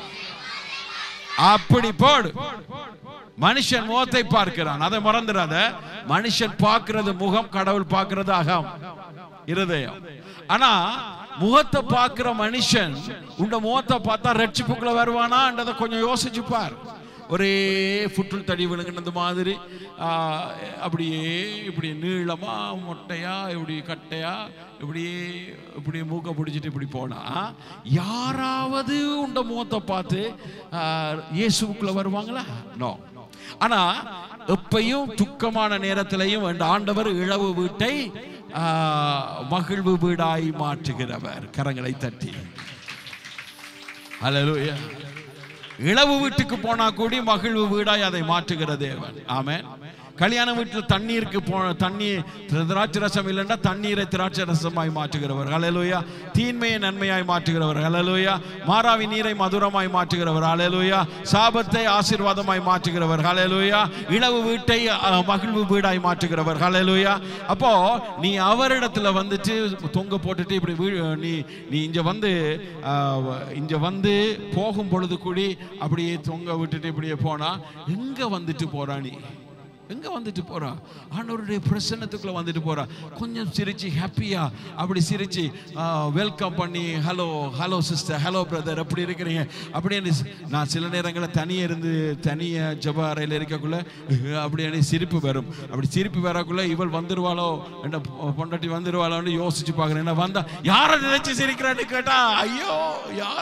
அப்படி போடு மனுஷன் முகத்தை பார்க்கிறான் அதை மறந்துடாத மனுஷன் பார்க்கிறது முகம் கடவுள் பார்க்கிறது அகம் இருதயம் ஆனா முகத்தை பார்க்கிற மனுஷன் உண்ட முகத்தை பார்த்தா ரட்சிப்புக்குள்ள வருவானான்றதை கொஞ்சம் யோசிச்சு பார் ஒரே புற்றுள் தடி விழுங்கினது மாதிரி ஆ, அப்படியே இப்படி நீளமா மொட்டையா இப்படி கட்டையா இப்படியே இப்படி மூக்க பிடிச்சிட்டு இப்படி போனா யாராவது உண்ட முகத்தை பார்த்து ஆ, இயேசுவுக்குள்ள வருவாங்களா நோ ஆனா எப்பையும் துக்கமான நேரத்திலையும் அந்த ஆண்டவர் இழவு வீட்டை ஆ, மகிழ்வு வீடாய் மாற்றுகிறவர் கரங்களை தட்டி ஹalleluya இளவு வீட்டுக்கு போனா கூடி மகிழ்வு வீடாய் அதை மாற்றுகிற தேவன் ஆமென் கல்யாண வீட்டில் தண்ணீருக்கு போ தண்ணீர் திராட்சை ரசம் இல்லைன்னா தண்ணீரை திராட்சை ரசமாய் மாற்றுகிறவர் ஹalleluya தீன்மையை நன்மையாய் மாற்றுகிறவர் ஹalleluya மாறாவி நீரை மதுரமாய் மாற்றுகிறவர் ஹalleluya சாபத்தை ஆசீர்வாதமாய் மாற்றுகிறவர் ஹalleluya இளவு வீட்டை அஹ், மகிழ்வு வீடாய் மாற்றுகிறவர் ஹalleluya அப்போ நீ அவரிடத்துல வந்துட்டு தொங்க போட்டுட்டு இப்படி வீ- நீ நீ இங்க வந்து ஆஹ், இங்க வந்து போகும் பொழுது கூடி அப்படியே தொங்க விட்டுட்டு இப்படியே போனா எங்க வந்துட்டு போறா நீ எங்க வந்துட்டு போறா ஆண்டவருடைய பிரசன்னத்துக்குள்ள வந்துட்டு போறா கொஞ்சம் சிரிச்சு ஹாப்பியா அப்படி சிரிச்சு வெல்கம் பண்ணி hello hello sister hello brother எப்படி இருக்கிறீங்க அப்படின்னு நான் சில நேரங்களில் தனியே இருந்து தனியா ஜப அறையில் இருக்கக்குள்ள அப்படியே சிரிப்பு வரும் அப்படி சிரிப்பு வரக்குள்ள இவள் வந்துருவாளோ என்ன பொண்டாட்டி வந்துருவாளோன்னு யோசிச்சு பார்க்குறேன் என்ன வந்தா யாரை நினைச்சு சிரிக்கிறான்னு கேட்டா ஐயோ யார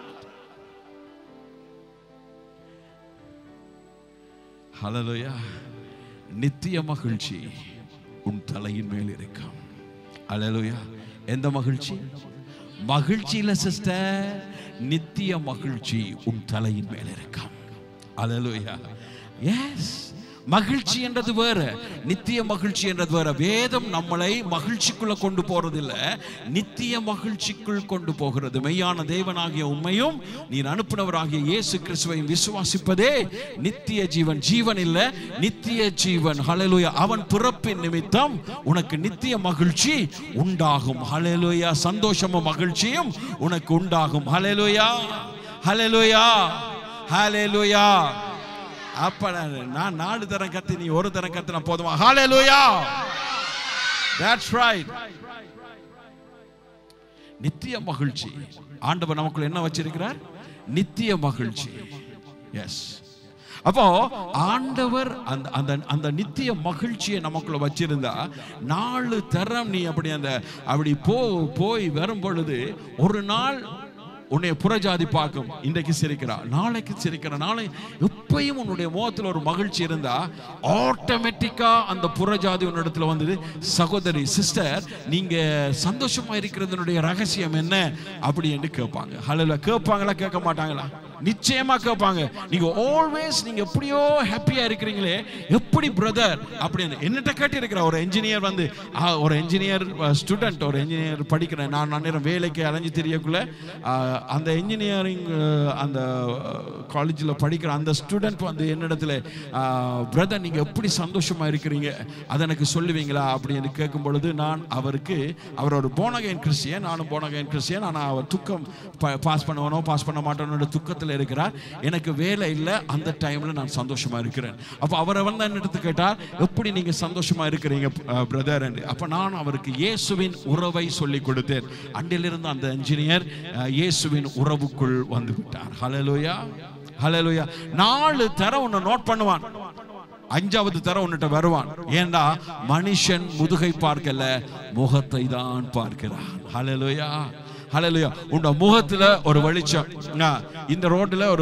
ஹலலோயா நித்திய மகிழ்ச்சி உன் தலையின் மேல் இருக்கும் ஹalleluya எந்த மகிழ்ச்சி மகிழ்ச்சி இல்ல சிஸ்டர் நித்திய மகிழ்ச்சி உன் தலையின் மேல் இருக்கும் ஹalleluya எஸ் மகிழ்ச்சி என்றது வேற நித்திய மகிழ்ச்சி என்றது வேற வேதம் நம்மளை மகிழ்ச்சிக்குள்ள கொண்டு போறதில்ல நித்திய மகிழ்ச்சிக்குள் கொண்டு போகிறது மெய்யான தேவனாகிய உண்மையும் நீர் அனுப்பினவராகிய இயேசு கிறிஸ்துவையும் விசுவாசிப்பதே நித்திய ஜீவன் ஜீவன் இல்ல நித்திய ஜீவன் ஹalleluya அவன் பிறப்பின் நிமித்தம் உனக்கு நித்திய மகிழ்ச்சி உண்டாகும் ஹalleluya சந்தோஷமும் மகிழ்ச்சியும் உனக்கு உண்டாகும் ஹalleluya ஹalleluya ஹalleluya அப்ப நான் நான் நாலு தரம் கத்தி நீ ஒரு தரம் கத்தினா போதுமா ஹalleluya that's right நித்திய மகிழ்ச்சி ஆண்டவர் நமக்குள்ள என்ன வச்சிருக்கிறார் நித்திய மகிழ்ச்சி எஸ் அப்போ ஆண்டவர் அந்த அந்த அந்த நித்திய மகிழ்ச்சியை நமக்குள்ள வச்சிருந்தா நாலு தரம் நீ அப்படி அந்த அப்படி போ போய் வரும் பொழுது ஒரு நாள் உன்னை புறஜாதி பார்க்கும் இன்றைக்கு சிரிக்கிறா நாளைக்கு சிரிக்கிற நாளை எப்பயும் உன்னுடைய முகத்தில் ஒரு மகிழ்ச்சி இருந்தா ஆட்டோமேட்டிக்கா அந்த புறஜாதி உன்னிடத்துல வந்தது சகோதரி சிஸ்டர் நீங்க சந்தோஷமா இருக்கிறதுனுடைய ரகசியம் என்ன அப்படி என்று கேட்பாங்க ஹலோ கேட்பாங்களா கேட்க மாட்டாங்களா நிச்சயமா கேட்பாங்க நீங்க ஆல்வேஸ் நீங்க எப்படியோ ஹாப்பியா இருக்கிறீங்களே எப்படி பிரதர் அப்படின்னு என்னட்ட கேட்டு இருக்கிற ஒரு என்ஜினியர் வந்து ஆ, ஒரு என்ஜினியர் ஸ்டூடெண்ட் ஒரு என்ஜினியர் படிக்கிறேன் நான் அந்நேரம் வேலைக்கு அலைஞ்சு தெரியக்குள்ள ஆ, அந்த இன்ஜினியரிங் அந்த காலேஜில் படிக்கிற அந்த ஸ்டூடெண்ட் வந்து என்னிடத்துல பிரதர் நீங்க எப்படி சந்தோஷமா இருக்கிறீங்க அதை எனக்கு சொல்லுவீங்களா அப்படின்னு கேட்கும் பொழுது நான் அவருக்கு அவர் ஒரு போனகைன் கிறிஸ்டியன் நானும் போனகைன் கிறிஸ்டியன் ஆனால் அவர் துக்கம் பாஸ் பண்ணுவானோ பாஸ் பண்ண மாட்டோனோட துக்கத்தில் இருக்கிறார் எனக்கு வேலை இல்லை அந்த டைம்ல நான் சந்தோஷமா இருக்கிறேன் அப்போ அவரை வந்து என்னிடத்து கேட்டார் எப்படி நீங்க சந்தோஷமா இருக்கிறீங்க பிரதர் அப்போ நான் அவருக்கு இயேசுவின் உறவை சொல்லி கொடுத்தேன் அன்றிலிருந்து அந்த இன்ஜினியர் இயேசுவின் உறவுக்குள் வந்து விட்டார் ஹalleluya ஹalleluya நாலு தரம் உன்னை நோட் பண்ணுவான் அஞ்சாவது தரம் உன்னிட்ட வருவான் ஏண்டா மனுஷன் முதுகை பார்க்கல முகத்தை தான் பார்க்கிறான் ஹalleluya ஹalleluya உன்னோட முகத்துல ஒரு வெளிச்சம் ஆ, இந்த ரோட்ல ஒரு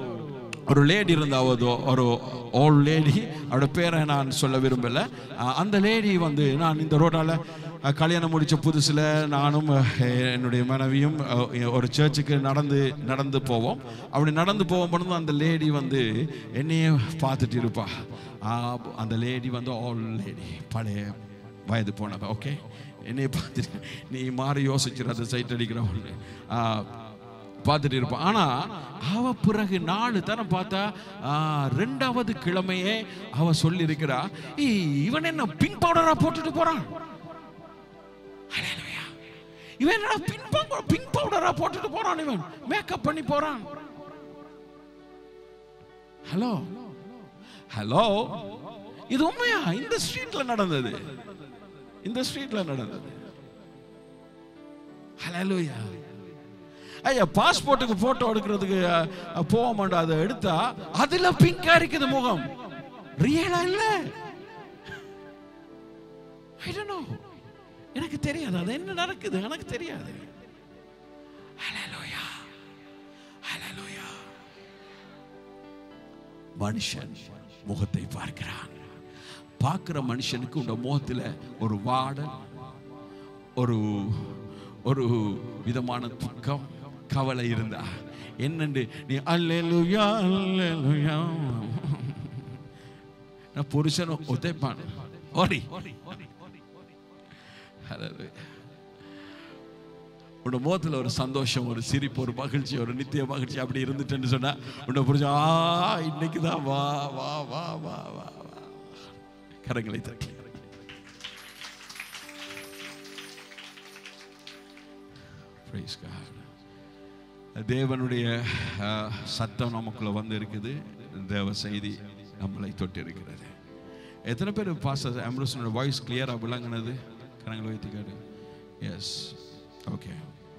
ஒரு லேடி இருந்தா ஒரு ஒரு ஓல்ட் லேடி அவரோட பேரை நான் சொல்ல விரும்பல ஆ, அந்த லேடி வந்து நான் இந்த ரோட்டால அஹ், கல்யாணம் முடிச்ச புதுசுல நானும் அஹ், என்னுடைய மனைவியும் அஹ், ஒரு சர்ச்சுக்கு நடந்து நடந்து போவோம் அப்படி நடந்து போவோம் பொழுது அந்த லேடி வந்து என்னையே பார்த்துட்டு இருப்பா ஆ, அந்த லேடி வந்து ஆல் லேடி பழைய வயது போனவ ஓகே என்னைய பார்த்துட்டு நீ மாறி யோசிச்சிரு அதை சைட் அடிக்கிறவன்னு பார்த்துட்டு இருப்பான் ஆனா அவ பிறகு நாலு தரம் பார்த்தா ஆ, ரெண்டாவது கிழமையே அவ சொல்லி இருக்கிறா இவன் என்ன பிங்க் பவுடரா போட்டுட்டு போறான் Hallelujah. இவன் என்னடா பிங்க் பவுடர் பிங்க் பவுடரா போட்டுட்டு போறான் இவன் மேக்கப் பண்ணி போறான் ஹலோ ஹலோ இது உண்மையா இந்த ஸ்ட்ரீட்ல நடந்தது இந்த ஸ்ட்ரீட்ல நடந்தது ஹalleluya ஐயா பாஸ்போர்ட்டுக்கு போட்டோ எடுக்கிறதுக்கு அஹ், போக மாட்டோம் அதை எடுத்தா அதுல பிங்கா இருக்குது முகம் ரியலா இல்ல I don't know. எனக்கு தெரியாது அது என்ன நடக்குது எனக்கு தெரியாது ஹalleluya ஹalleluya மனுஷன் முகத்தை பார்க்கிறான் பார்க்கிற மனுஷனுக்கு உங்க முகத்துல ஒரு வாடல் ஒரு ஒரு விதமான துக்கம் கவலை இருந்தா என்னண்டு நீ அல்லேலூயா அல்லேலூயா நான் புருஷனை உதைப்பான் ஓடி Hallelujah. உன்னோட முகத்துல ஒரு சந்தோஷம் ஒரு சிரிப்பு ஒரு மகிழ்ச்சி ஒரு நித்திய மகிழ்ச்சி அப்படி இருந்துட்டேன்னு சொன்னா உன்னை புரிஞ்ச ஆ இன்னைக்கு தான் வா வா வா வா வா வா கரங்களை தட்டி Praise God. தேவனுடைய அஹ், சத்தம் நமக்குள்ள வந்து இருக்குது தேவ செய்தி நம்மளை தொட்டு இருக்கிறது எத்தனை பேர் பாஸ்டர் ஆம்ப்ரோஸனோட வாய்ஸ் கிளியராக விளங்குனது கரங்களை வைத்து கேடு எஸ் ஓகே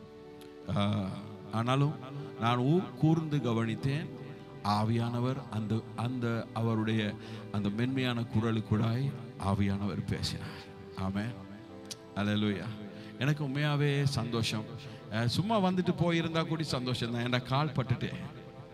ஆனாலும் நான் ஊ கூர்ந்து கவனித்தேன் ஆவியானவர் அந்த அந்த அவருடைய அந்த மென்மையான குரலுக்குடாய் ஆவியானவர் பேசினார் ஆமென் அல்லேலூயா எனக்கு உண்மையாகவே சந்தோஷம் அஹ், சும்மா வந்துட்டு போயிருந்தா கூட சந்தோஷம் தான் என் கால் பட்டுட்டேன்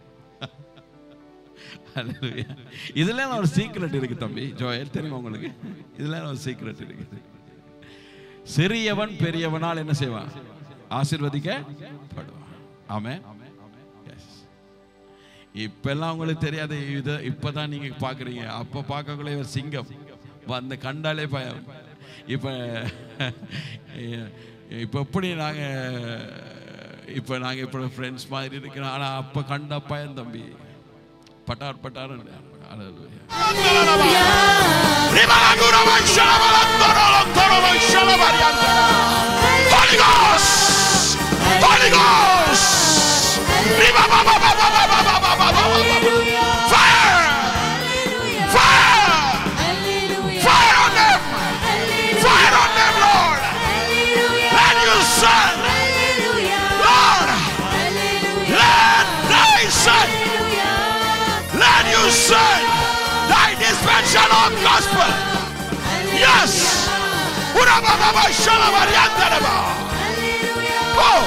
Hallelujah. இதுல ஒரு சீக்ரெட் இருக்கு தம்பி ஜோயல் தெரியுமா உங்களுக்கு இதுல ஒரு சீக்ரெட் இருக்குது சிறியவன் பெரியவனால் என்ன செய்வான் ஆசீர்வதிக்கப்படுவான் ஆமென் எஸ் இப்பெல்லாம் உங்களுக்கு தெரியாது இது இப்பதான் நீங்க பாக்குறீங்க அப்ப பார்க்கக்குள்ள இவர் சிங்கம் வந்து கண்டாலே பயம் இப்ப இப்ப எப்படி நாங்க இப்ப நாங்க இப்ப ஃப்ரெண்ட்ஸ் மாதிரி இருக்கிறோம் ஆனா அப்ப கண்ட பயம் தம்பி பட்டார் பட்டார் Holy Ghost! Holy Ghost! Fire! Fire! Fire on them! Fire on them, Lord! Let your son, Lord, let thy son, let your son, thy dispensation of gospel. Yes! Urababa Shalabariandaraba. Oh!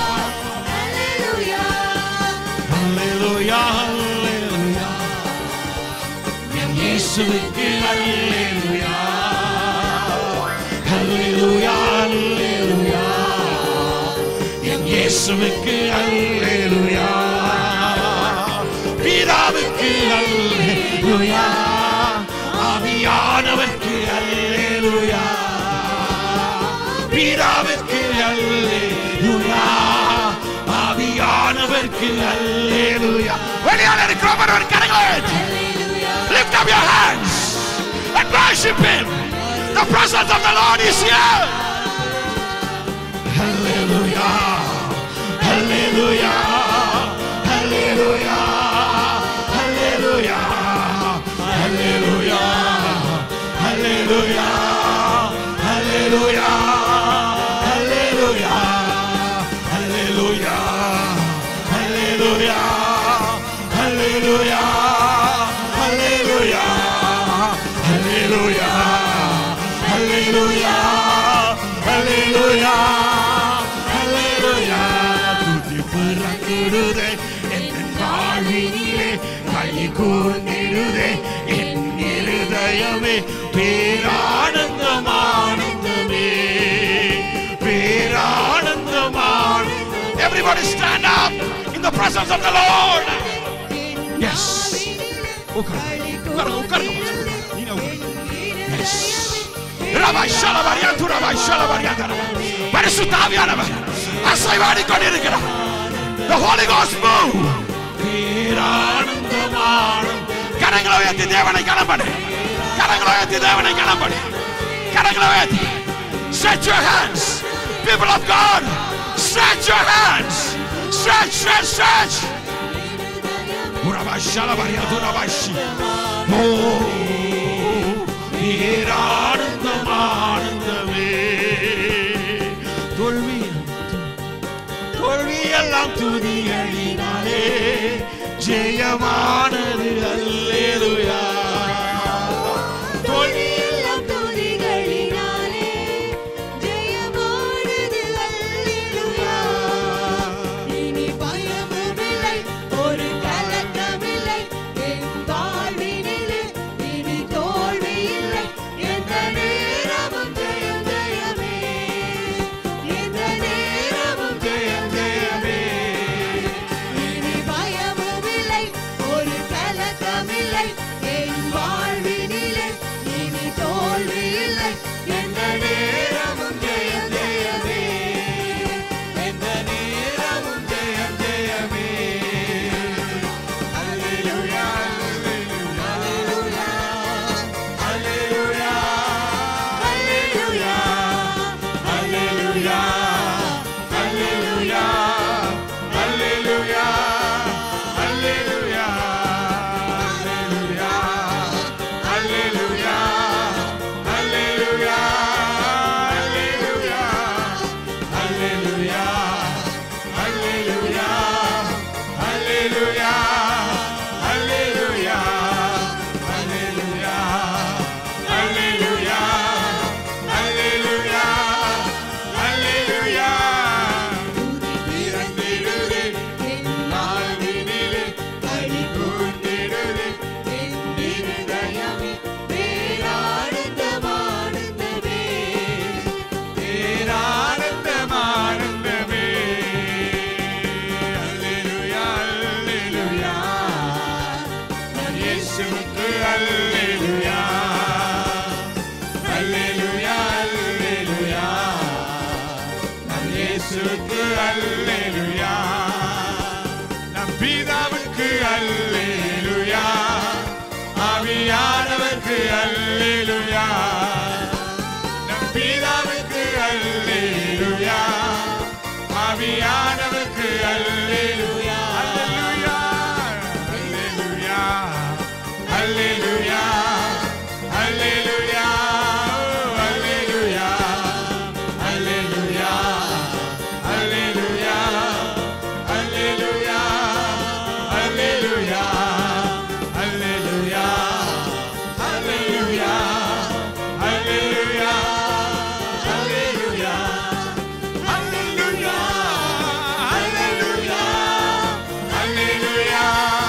Hallelujah, hallelujah. என் இயேசுவுக்கு அல்லேலூயா ஹalleluya ஹalleluya என் இயேசுவுக்கு அல்லேலூயா பிதாவுக்கு அல்லேலூயா ஆவியானவருக்கு அல்லேலூயா பிதாவுக்கு அல்லேலூயா ஆவியானவருக்கு அல்லேலூயா வெளியால் இருக்கிறவர் ஒரு கரங்களை உயர்த்தி. Lift up your hands and worship Him. The presence of the Lord is here. Hallelujah. Hallelujah. Hallelujah. Hallelujah. Hallelujah. Hallelujah. Hallelujah. Hallelujah. Hallelujah. Hallelujah. Hallelujah. Hallelujah. Hallelujah. Hallelujah. Hallelujah. Hallelujah. துதி பிறக்கிடுதே என் வாழ்வினிலே கை கூர்ந்திடுதே என் இருதயமே பேரானந்தம் ஆனந்தமே பேரானந்தமான Everybody stand up in the presence of the Lord. Yes. உட்காருங்க உட்காருங்க நீங்க உட்காருங்க yes ரபாய் ஷலபரியாந்து ரபாய் ஷலபரியாந்து பரிசுத்த ஆவியானவர் அசைவாடிக் கொண்டிருக்கிறார் The Holy Ghost move. பேரானந்தமானம் கரங்களை உயர்த்தி தேவனை கணப்படு கரங்களை உயர்த்தி தேவனை கணப்படு கரங்களை உயர்த்தி stretch your hands people of God stretch your hands stretch stretch stretch உறவாய் ஷலபரியாது உறவாய்ஷி ஓ பேரானந்தம் ஆனந்தமே தோல்வி தோல்வி எல்லாம் துதிகளினாலே ஜெயமானது அல்லேலுயா தோல்வி எல்லாம் துதிகளினாலே ஜெயமானது அல்லேலூயா. இனி பயமுமில்லை, ஒரு கலக்கமில்லை, என் வாழ்வினிலே இனி தோல்வி இல்லை. எந்த நேரமும் ஜெயம் ஜெயமே. எந்த நேரமும் ஜெயம் ஜெயமே. இனி பயமுமில்லை, ஒரு கலக்கமில்லை, இயேசுவுக்கு அல்லேலுயா நம் பிதாவுக்கு அல்லேலுயா ஆவியானவருக்கு அல்லேலுயா நம் பிதாவுக்கு அல்லேலுயா ஆவியானவருக்கு அல்லேலுயா அல்லேலுயா அல்லேலுயா அல்லேலுயா அல்லேலுயா அல்லேலுயா அல்லேலுயா அல்லேலுயா அல்லேலுயா அல்லேலுயா அல்லேலுயா அல்லேலுயா அல்லேலுயா அல்லேலுயா அல்லேலுயா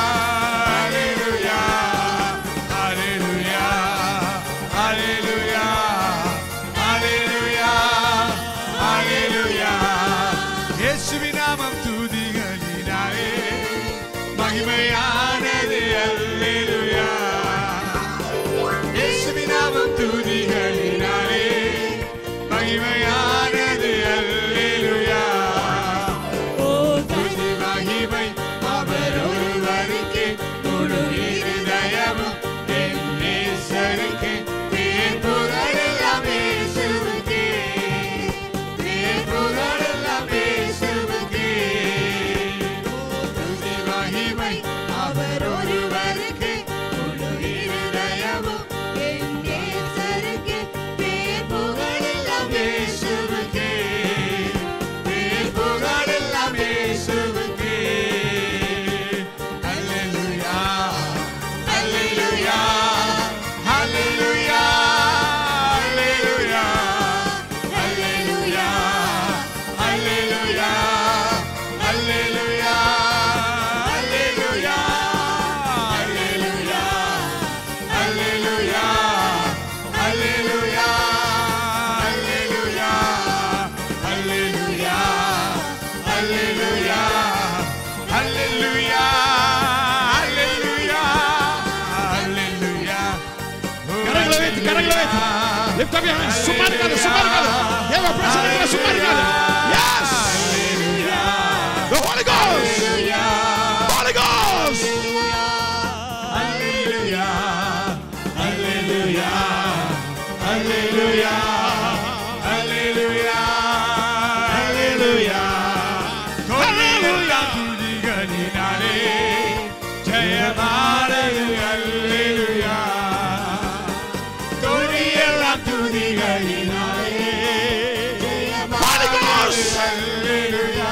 அல்லேலுயா அல்லேலுயா அல்லேலுயா அல்லேலுயா இயேசுவின் நாமம் துதிகளினாலே மகிமையானது அல்லேலுயா இயேசுவின் நாமம் துதிகளினாலே மகிமையானது அல்லேலுயா துதி மகிமை அவர் ஒருவருக்கே முழு இருதயமும் என் நேசருக்கே பேர் புகழெல்லாம் இயேசுவுக்கே பேர் புகழெல்லாம் இயேசுவுக்கே துதி மகிமை அவர் ஒருவருக்கே முழு இருதயமும் என் நேசருக்கே பேர் புகழெல்லாம் இயேசுவுக்கே பேர் புகழெல்லாம் இயேசுவுக்கே அல்லேலூயா அல்லேலூயா அல்லேலூயா அல்லேலூயா அல்லேலூயா அல்லேலூயா அல்லேலூயா அல்லேலூயா அல்லேலூயா அல்லேலூயா அல்லேலூயா அல்லேலூயா அல்லேலூயா அல்லேலூயா அல்லேலூயா அல்லேலூயா கரங்களை வைத்து கரங்களை வைத்து lift up your hands சும்மா இருக்காது சும்மா இருக்காது தேவ பிரசன்னத்துல சும்மா இருக்காது yes the holy ghost holy ghost Alleluia, Alleluia, Alleluia, Alleluia, Alleluia. Alleluia, துதிகளினாலே ஜெயமானது Alleluia. துதியெல்லாம் துதிகளினாலே ஜெயமானது Alleluia.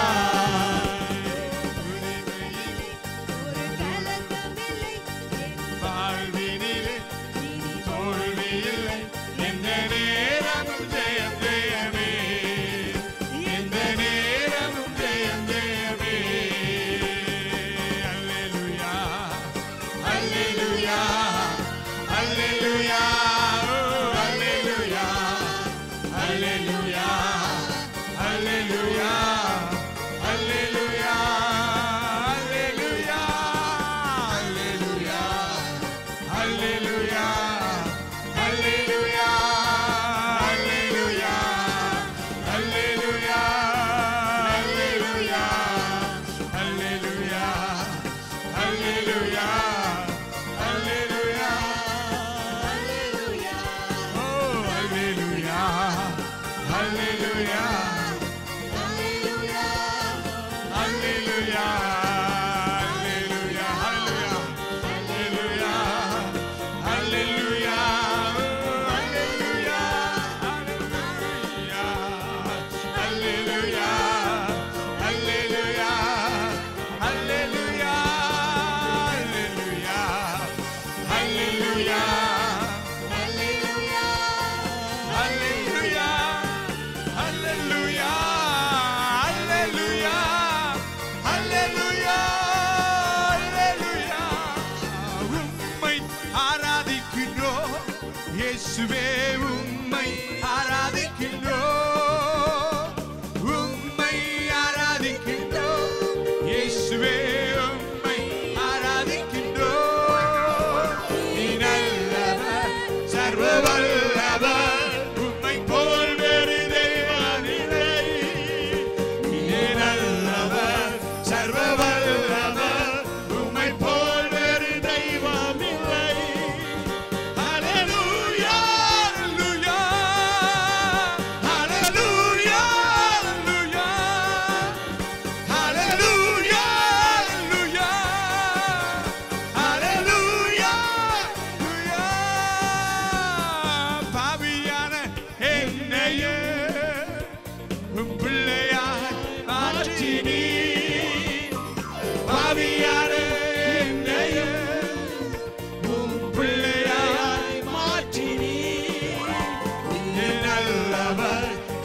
வாழ்வினிலே தோல்வியில்லை எந்த நேரமும் ஜெயம் ஜெயமே எந்த நேரமும் ஜெயம் ஜெயமே அல்லேலூயா அல்லேலூயா அல்லேலூயா ஓ அல்லேலூயா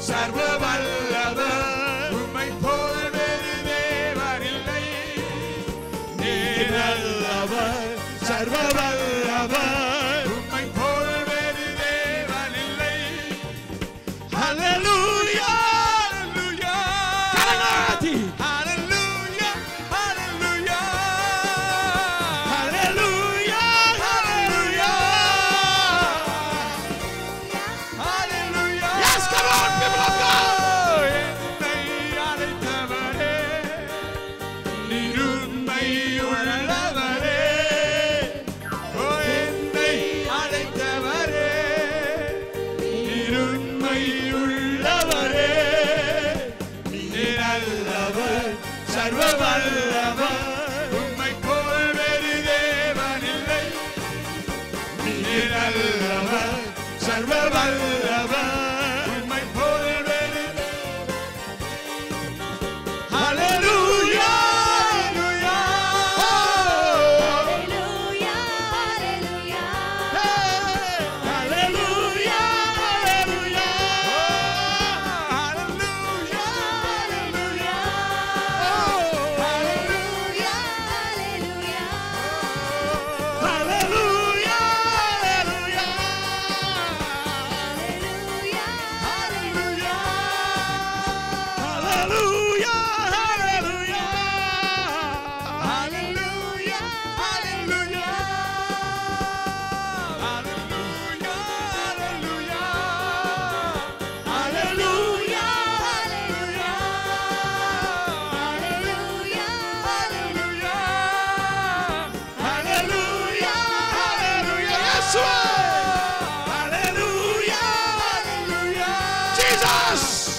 சர்வ வல்லவர் உம்மை போல் வேறு தேவர் இல்லை நீரல்லவர் சர்வ வல்லவர் உம்மை போல் வேறு தேவன் இல்லை ஹalleluya ஹalleluya கரநாதி ஹalleluya ஹalleluya ஹalleluya ஹalleluya ஹalleluya yes come on people of god என்னை அழைத்தவரே நீருண்மை உள்ளவரே ஓ என்னை அழைத்தவரே நீருண்மை உள்ளவரே நீர் நல்லவர் சர்வ வல்லவர் உம்மை போல் வேறு தேவன் இல்லை நீர் நல்லவர் சர்வ வல்லவர் உம்மை போல் வேறு Hallelujah, hallelujah. Hallelujah, hallelujah. Hallelujah, hallelujah. Hallelujah, hallelujah. Hallelujah, hallelujah. Hallelujah, hallelujah. Hallelujah, hallelujah. Hallelujah, hallelujah. Yes, Lord. Hallelujah, hallelujah. Jesus.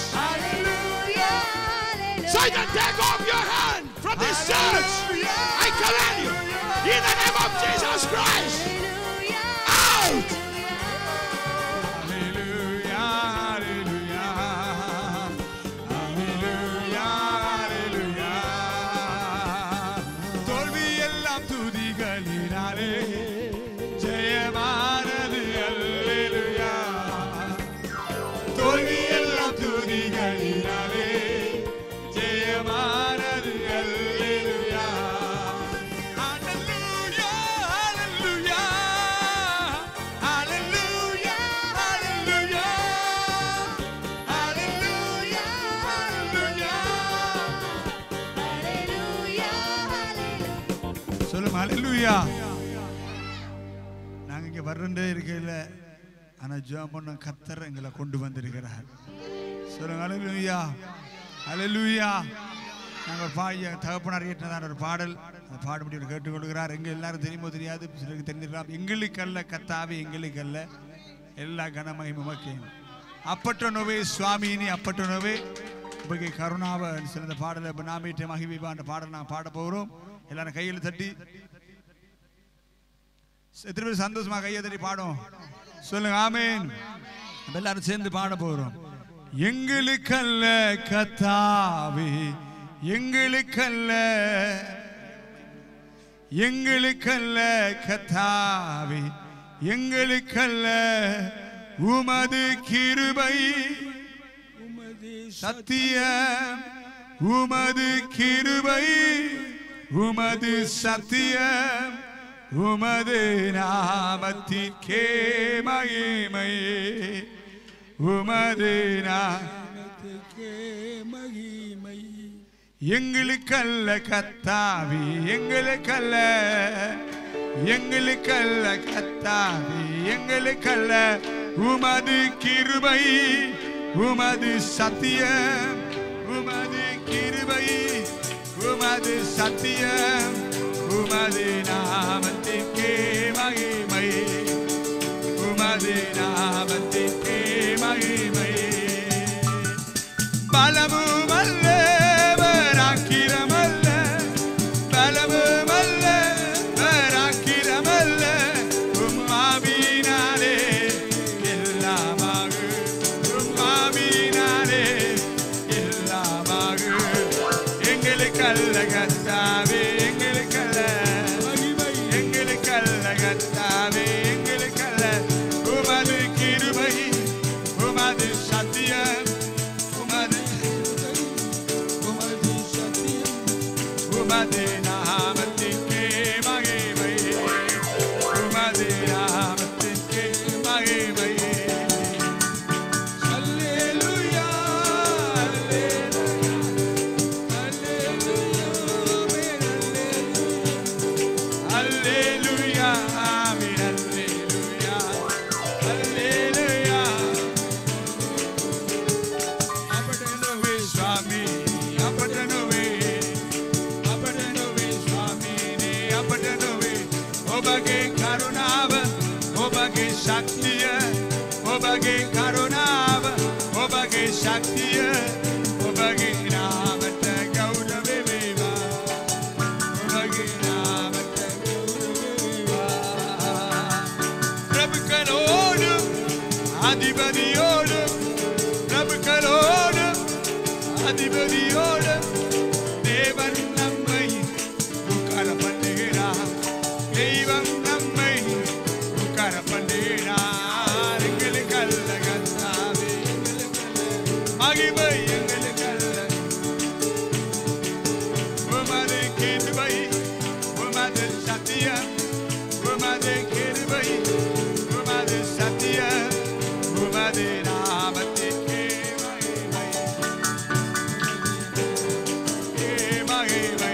Satan, take off your hand from this church. I command you. In the name of Jesus Christ. Out. Hallelujah, hallelujah. Hallelujah, hallelujah. தோல்வி எல்லாம் துதிகளினாலே ஜெயமானது அல்லேலூயா தோல்வி எல்லாம் துதிகளினாலே ஜெயமானது அல்லேலூயா ஹalleluya ஹalleluya ஹalleluya ஹalleluya ஹalleluya ஹalleluya சொல்லுங்க ஹalleluya நாங்க இங்க வர்றண்டே இருக்கையில ஆனா ஜெபம் பண்ண கத்தர் எங்களை கொண்டு வந்திருக்கிறார் சொல்லுங்க ஹalleluya ஹalleluya நாங்கள் பாடிய தகப்பனார் ஏற்றதான ஒரு பாடல் அந்த பாடுபடி அவர் கேட்டுக்கொள்கிறார் எங்க எல்லாரும் தெரியுமோ தெரியாது சிலருக்கு தெரிஞ்சிருக்கலாம் எங்களுக்கு அல்ல கத்தாவே எங்களுக்கு அல்ல எல்லா கனமகிமை உமக்கே அப்பட்டனோவே சுவாமினி அப்பட்டனோவே உபகை கருணாவ சிறந்த பாடலை இப்போ நாமீட்ட மகிழ்வா அந்த பாடல் நாங்கள் பாட போகிறோம் எல்லாரும் கையில் தட்டி எத்தனை பேர் சந்தோஷமா கையை தட்டி பாடும் சொல்லுங்க ஆமேன் நம்ம எல்லாரும் சேர்ந்து பாட போகிறோம் எங்களுக்கல்ல கத்தாவே எங்களுக்கல்ல எங்களுக்கல்ல கத்தாவே எங்களுக்கல்ல உமது கிருபை உமது சத்தியம் உமது கிருபை உமது சத்தியம் உமது நாமத்திற்கே மகிமை உமது நாம நாமத்துக்கே மகிமை எங்களுக்கல்ல கத்தாவி எங்களுக்கல்ல எங்களுக்கல்ல கத்தாவி எங்களுக்கல்ல உமது கிருபை உமது சத்தியம் உமது கிருபை உமது சத்தியம் உமது நாமத்திற்கே மகிமை உமது நாமத்திற்கே மகிமை பலமுமல்ல வராக்கிரமல்ல பலமுமல்ல வராக்கிரமல்ல உம்மாவினாலே எல்லாமாக உம்மாவினாலே எல்லாமாக எங்களுக்கல்ல கத்தாவே எங்களுக்கல்ல மகிமை எங்களுக்கல்ல கத்தாவே எங்களுக்கல்ல உமது கிருபை உமது சத்தியம் කරුණාව ඔබගේ ශක්තිය ඔබගේ නාමට ගෞරව වේවා ඔබගේ නාමට ගෞරව වේවා பிரபுக்களோடு அதிபதியோடு பிரபுக்களோடு அதிபதியோடு தேவன் நம்மை உட்கார பண்ணுகிறார் தெய்வம் நம்மை உட்கார பண்ணுகிறார் எங்களுக்கு அல்ல கத்தாவே மகிமை எங்களுக்கு அல்ல உமது கிருபை உமது சத்தியம் உமது கிருபை உமது சத்தியம் உமது நாமத்திற்கே மகிமை ஏ மகிமை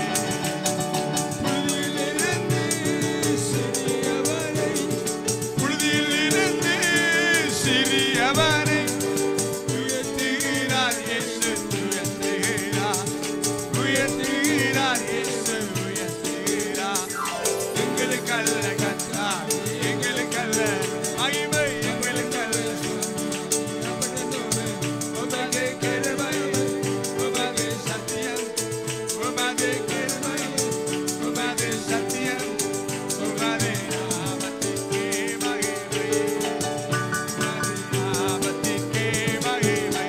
புழுதியிலிருந்து சிறியவனை புழுதியிலிருந்து சிறியவனை உயர்த்துகிறார் இயேசு உயர்த்துகிறார் உயர்த்துகிறார் இயேசு உயர்த்துகிறார் எங்களுக்கு அல்ல கத்தா எங்களுக்கு அல்ல மகிமை எங்களுக்கு அல்ல உமது கிருபை உமது சத்தியம் உமது கிருபை உமது சத்தியம் உமது நாமத்திற்கே மகிமை உமது நாமத்திற்கே மகிமை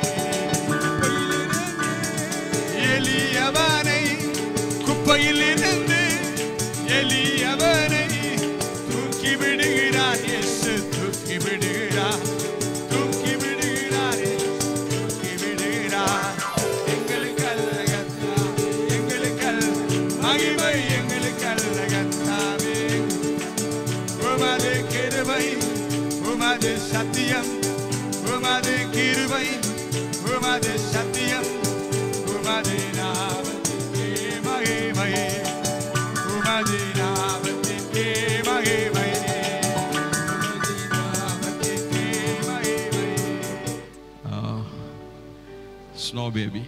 எளியவனை குப்பையிலிருந்து எளியவனை தூக்கி விடுகிறார் இயேசு தூக்கி விடுகிறார் தூக்கி விடுகிறார் இயேசு, தூக்கி விடுகிறார் எங்களுக்கு அல்ல கத்தா எங்களுக்கு அல்ல மகிமை எங்களுக்கு அல்ல கத்தாவே உமது கிருபை உமது சத்தியம் உமது கிருபை உமது சத்தியம் உமது நாமத்திற்கே மகிமை உமது நாமத்திற்கே மகிமை உமது நாமத்திற்கே மகிமை ஸ்னோ பேபி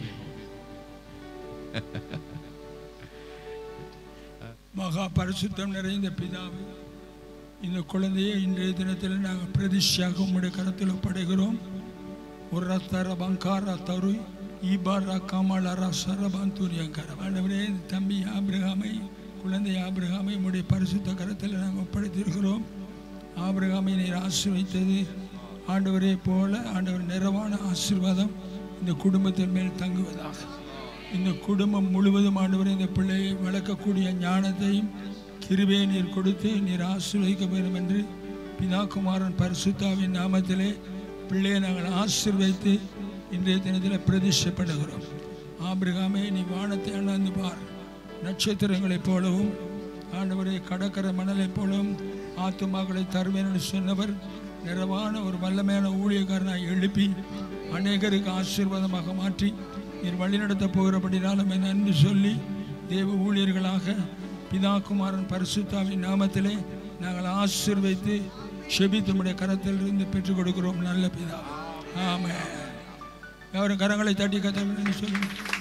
மகா பரிசுத்தம் நிறைந்த பிதாவே இந்த குழந்தையை இன்றைய தினத்தில் நாங்கள் பிரதிஷ்டியாக உம்முடைய கருத்தில் படைகிறோம் ஒரு ரத்தர பங்காரா தரு ஈபாரா காமலரா சரபாந்தூரியங்கர ஆண்டவரே இந்த தம்பி ஆபிரகாமை குழந்தை ஆபிரகாமை உம்முடைய பரிசுத்த கருத்தில் நாங்கள் ஒப்படைத்திருக்கிறோம் ஆபிரகாமை நீர் ஆசீர்வைத்தது ஆண்டவரே போல ஆண்டவர் நிறைவான ஆசீர்வாதம் இந்த குடும்பத்தின் மேல் தங்குவதாக இந்த குடும்பம் முழுவதும் ஆண்டவரே இந்த பிள்ளையை வளர்க்கக்கூடிய ஞானத்தையும் கிருபையை நீர் கொடுத்து நீர் ஆசீர்வதிக்க வேண்டும் என்று பிதாகுமாரன் பரிசுத்தாவின் நாமத்திலே பிள்ளையை நாங்கள் ஆசீர்வதித்து இன்றைய தினத்தில் பிரதிஷ்டப்படுகிறோம் ஆபிரகாமே நீ வானத்தை அண்ணாந்து பார் நட்சத்திரங்களைப் போலவும் ஆண்டவரே கடற்கரை மணலைப் போலவும் ஆத்துமாக்களை தருவேன் என்று சொன்னவர் நிறைவான ஒரு வல்லமையான ஊழியக்காரனாய் எழுப்பி அநேகருக்கு ஆசீர்வாதமாக மாற்றி நீர் வழிநடத்த போகிறபடினால் நம்மை நன்றி சொல்லி தேவ ஊழியர்களாக பிதாகுமாரன் பரிசுத்தாவின் நாமத்திலே நாங்கள் ஆசீர்வைத்து செபித்து நம்முடைய கரத்தில் இருந்து பெற்றுக் கொடுக்கிறோம் நல்ல பிதா ஆமே அவரும் கரங்களை தட்டி கத்த சொல்லி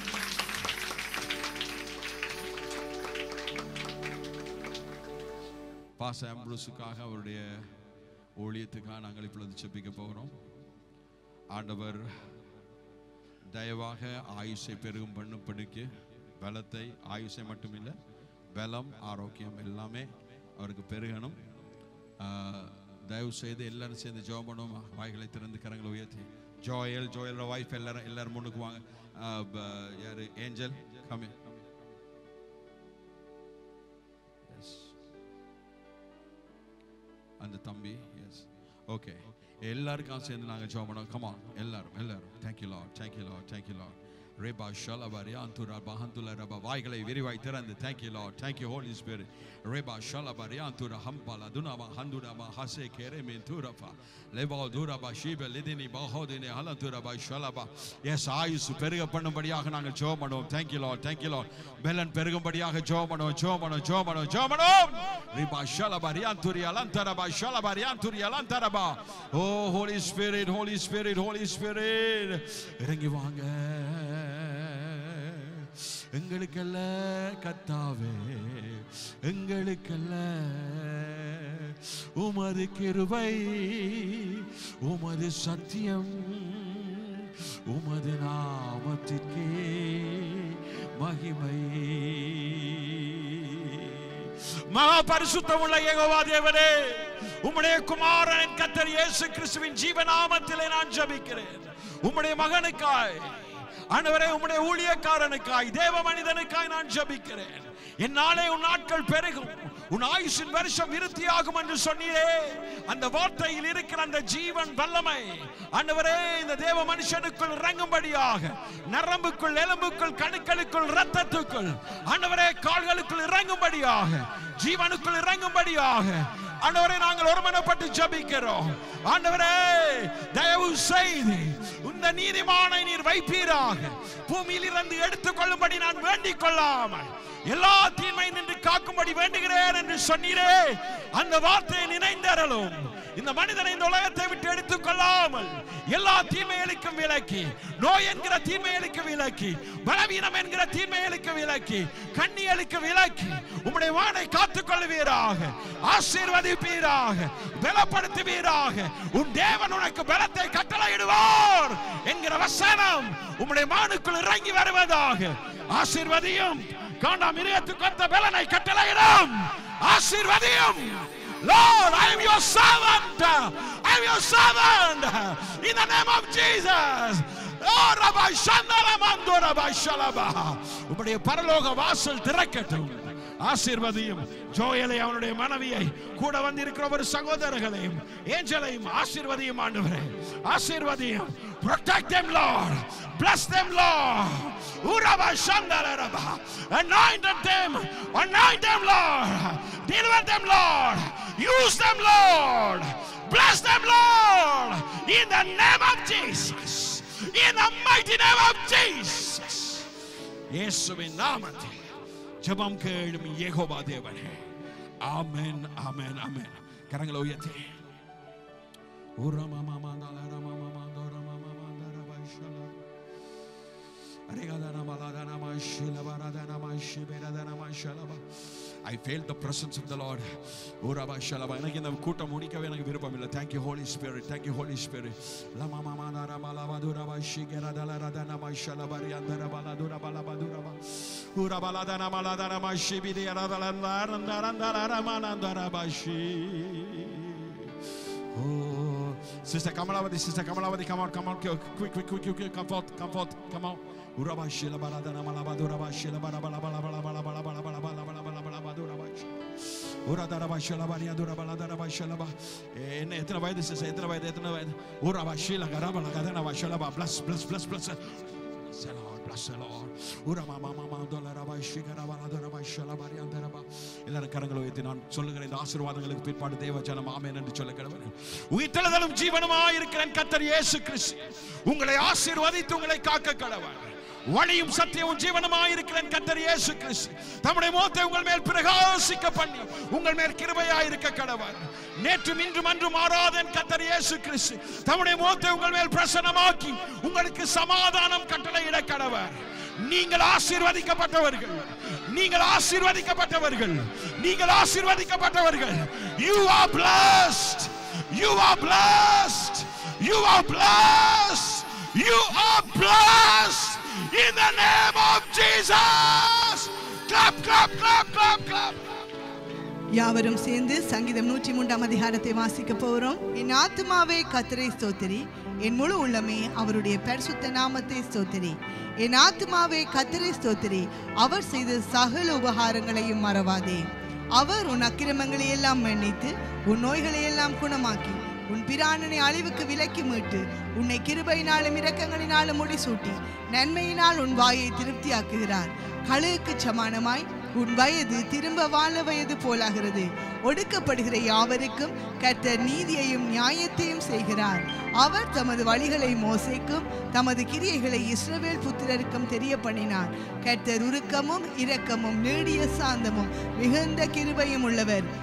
பாச ஆம்புலன்ஸுக்காக அவருடைய ஊழியத்துக்காக நாங்கள் இப்பொழுது செபிக்க போகிறோம் ஆண்டவர் தயவாக ஆயுஷை பெருகும் பண்ணும்படிக்கு பலத்தை ஆயுஷை மட்டுமில்லை பலம் ஆரோக்கியம் எல்லாமே அவருக்கு பெருகணும் ஆஹ், தயவு செய்து எல்லாரும் சேர்ந்து ஜெபம் பண்ணுவோமா வாய்களை திறந்து கரங்களை உயர்த்தி ஜோயல் ஜோயலோட ஒய்ஃப் எல்லாரும் எல்லாரும் முன்னுக்கு வாங்க ஆஹ், ப- யாரு ஏஞ்சல் கம்மி எஸ் அந்த தம்பி எஸ் ஓகே எல்லாருக்கும் சேர்ந்து நாங்கள் ஜெபம் பண்ணோம் கமான் எல்லாரும் எல்லாரும் thank you lord thank you lord thank you lord ரேபா ஷலபரி அந்துரா பஹந்துல ரபா வாய்களை விரிவாய் திறந்து thank you lord thank you holy spirit ரேபா ஷலபரி அந்துரா ஹம்பல துனமா ஹந்துரமா ஹசே கேரே மென் துரஃபா லெபா துரபா ஷீப லிதினி பஹோதினி ஹலந்துரபா ஷலபா எஸ் ஆயுஸ் பெருக பண்ணும்படியாக நாங்கள் ஜெபம் பண்ணுவோம் தேங்க்யூ லார்ட் தேங்க்யூ லார்ட் பெலன் பெருகும்படியாக ஜெபம் பண்ணுவோம் ஜெபம் பண்ணுவோம் ஜெபம் பண்ணுவோம் ஜெபம் பண்ணுவோம் ரிபா ஷலபரி அந்துரி அலந்தரபா ஷலபரி அந்துரி அலந்தரபா oh holy spirit holy spirit holy spirit இறங்கி வாங்க எங்களுக்கல்ல கத்தாவே எங்களுக்கல்ல உமது கிருபை உமது சத்தியம் உமது நாமத்திற்கே மகிமை மகா பரிசுத்தமுள்ள யெகோவா தேவனே உம்முடைய குமாரன் கத்தர் இயேசு கிறிஸ்துவின் ஜீவநாமத்திலே நான் ஜெபிக்கிறேன் உம்முடைய மகனுக்காய் ஆண்டவரே உம்முடைய ஊழியக்காரனுக்காய் தேவ மனிதனுக்காய் நான் ஜெபிக்கிறேன் என் நாளே உன் நாட்கள் பெருகும் உன் ஆயுஷின் வருஷம் விருத்தியாகும் என்று சொன்னீரே அந்த வார்த்தையில் இருக்கிற அந்த ஜீவன் வல்லமை ஆண்டவரே இந்த தேவ மனுஷனுக்குள் இறங்கும்படியாக நரம்புக்குள் எலும்புக்குள் கணுக்களுக்குள் ரத்தத்துக்குள் ஆண்டவரே கால்களுக்குள் இறங்கும்படியாக ஜீவனுக்குள் இறங்கும்படியாக ஆண்டவரே நாங்கள் ஒருமனப்பட்டு ஜெபிக்கிறோம் ஆண்டவரே தயவு செய்து இந்த நீதிமானை நீர் வைப்பீராக பூமியில் இருந்து எடுத்துக் கொள்ளும்படி நான் வேண்டிக் கொள்ளாமல் எல்லா தீமை நின்று காக்கும்படி வேண்டுகிறேன் என்று சொன்னீரே அந்த வார்த்தையை நினைந்தரலும் இந்த மனிதனை இந்த உலகத்தை விட்டு எடுத்துக் கொள்ளாமல் எல்லா தீமைகளுக்கும் விலக்கி நோய் என்கிற தீமைகளுக்கு விலக்கி பலவீனம் என்கிற தீமைகளுக்கு விலக்கி கண்ணிகளுக்கு விலக்கி உம்முடைய வானை காத்துக் கொள்வீராக ஆசீர்வதிப்பீராக பலப்படுத்துவீராக உன் தேவன் உனக்கு பலத்தை கட்டளையிடுவார் என்கிற வசனம் உம்முடைய மானுக்குள் இறங்கி வருவதாக ஆசீர்வதியும் காண்டா மிருகத்துக்கு ஒத்த பலனை கட்டளையிடும் ஆசீர்வதியும் Lord, I am your servant. I am your servant. In the name of Jesus. Oh, Rabbi Shandala Mando Rabbi Shalaba. உம்முடைய பரலோக வாசல் திறக்கட்டும் ஆசீர்வதியும் ஜோயலை அவனுடைய மனைவியை கூட வந்திருக்கிற ஒரு சகோதரர்களையும் ஏஞ்சலையும் ஆசீர்வதியும் ஆண்டவரே ஆசீர்வதியும் protect them Lord bless them Lord Uraba Shandaraba anoint them anoint them Lord deliver them Lord use them Lord bless them Lord in the name of Jesus in the mighty name of Jesus இயேசுவின் நாமத்தில் ஜெபம் கேளும் யெகோவா தேவனே ஆமென் ஆமென் ஆமென் கரங்களை உயர்த்தி I felt the presence of the Lord. Uraba shalaba. எனக்கு இந்த கூட்டம் முடிக்கவே எனக்கு விருப்பம் இல்லை Thank you Holy Spirit. Thank you Holy Spirit. Lama mama nara malava duraba shigera dala radana mashalaba riandara baladura balabadura ba. Uraba ladana maladana mashibidi radala narandara narandara manandara bashi. Oh, Sister Kamalavati, Sister Kamalavati, come on, come on, quick, quick, quick, quick, quick, come forth, come forth, come on. Uraba shila baladana malaba duraba shila bara bala bala bala bala bala bala bala bala bala bala bala bala duraba உரதரபா ஷலபரியா துரபலதரபா ஷலபா என்ன எத்தனை வயது sister எத்தனை வயது எத்தனை வயது உரபா ஷீல கரபல கதனபா ஷலபா bless bless bless bless Bless the Lord, bless the Lord. உரமா மாமா மாந்தோலரபா ஷிகரபா துரபா ஷலபரியா தரபா எல்லாரும் கரங்களை உயர்த்தி நான் சொல்லுகிற இந்த ஆசீர்வாதங்களுக்கு பிற்பாடு தேவ ஜனம் ஆமென் என்று சொல்ல கடவுள் உயிர்த்தெழுதலும் ஜீவனுமாய் இருக்கிறேன் கத்தர் இயேசு கிறிஸ்து உங்களை ஆசீர்வதித்து உங்களை காக்க கடவுள் வழியும் சத்தியமும் ஜீவனமாய் இருக்கிறேன் கத்தர் இயேசு கிறிஸ்து தம்முடைய முகத்தை உங்கள் மேல் பிரகாசிக்க பண்ணி உங்கள் மேல் கிருபையாய் இருக்க கடவர் நேற்றும் இன்றும் அன்றும் மாறாதன் கத்தர் இயேசு கிறிஸ்து தம்முடைய முகத்தை உங்கள் மேல் பிரசன்னமாக்கி உங்களுக்கு சமாதானம் கட்டளையிட கடவர் நீங்கள் ஆசீர்வதிக்கப்பட்டவர்கள் நீங்கள் ஆசீர்வதிக்கப்பட்டவர்கள் நீங்கள் ஆசீர்வதிக்கப்பட்டவர்கள் you are blessed you are blessed you are blessed you are blessed in the name of Jesus clap clap clap clap clap யாவரும் சேர்ந்து சங்கீதம் நூற்றி மூன்றாம் அதிகாரத்தை வாசிக்க போகிறோம் என் ஆத்துமாவே கத்தரை ஸ்தோத்திரி என் முழு உள்ளமே அவருடைய பரிசுத்த நாமத்தை ஸ்தோத்திரி என் ஆத்துமாவே கத்தரை ஸ்தோத்திரி அவர் செய்த சகல உபகாரங்களையும் மறவாதே அவர் உன் அக்கிரமங்களை எல்லாம் மன்னித்து உன் நோய்களை எல்லாம் குணமாக்கி உன் பிராணனை அழிவுக்கு விலக்கி மீட்டு உன்னை கிருபையினாலும் இரக்கங்களினாலும் முடிசூட்டி நன்மையினால் உன் வாயை திருப்தியாக்குகிறார் கழுகுக்கு சமானமாய் உன் வயது திரும்ப வாழ வயது போலாகிறது ஒடுக்கப்படுகிற யாவருக்கும் கர்த்தர் நீதியையும் நியாயத்தையும் செய்கிறார் அவர் தமது வழிகளை மோசேக்கும் தமது கிரியைகளை இஸ்ரவேல் புத்திரருக்கும் தெரிய பண்ணினார் கர்த்தர் உருக்கமும் இரக்கமும் நீடிய சாந்தமும் மிகுந்த கிருபையும் உள்ளவர்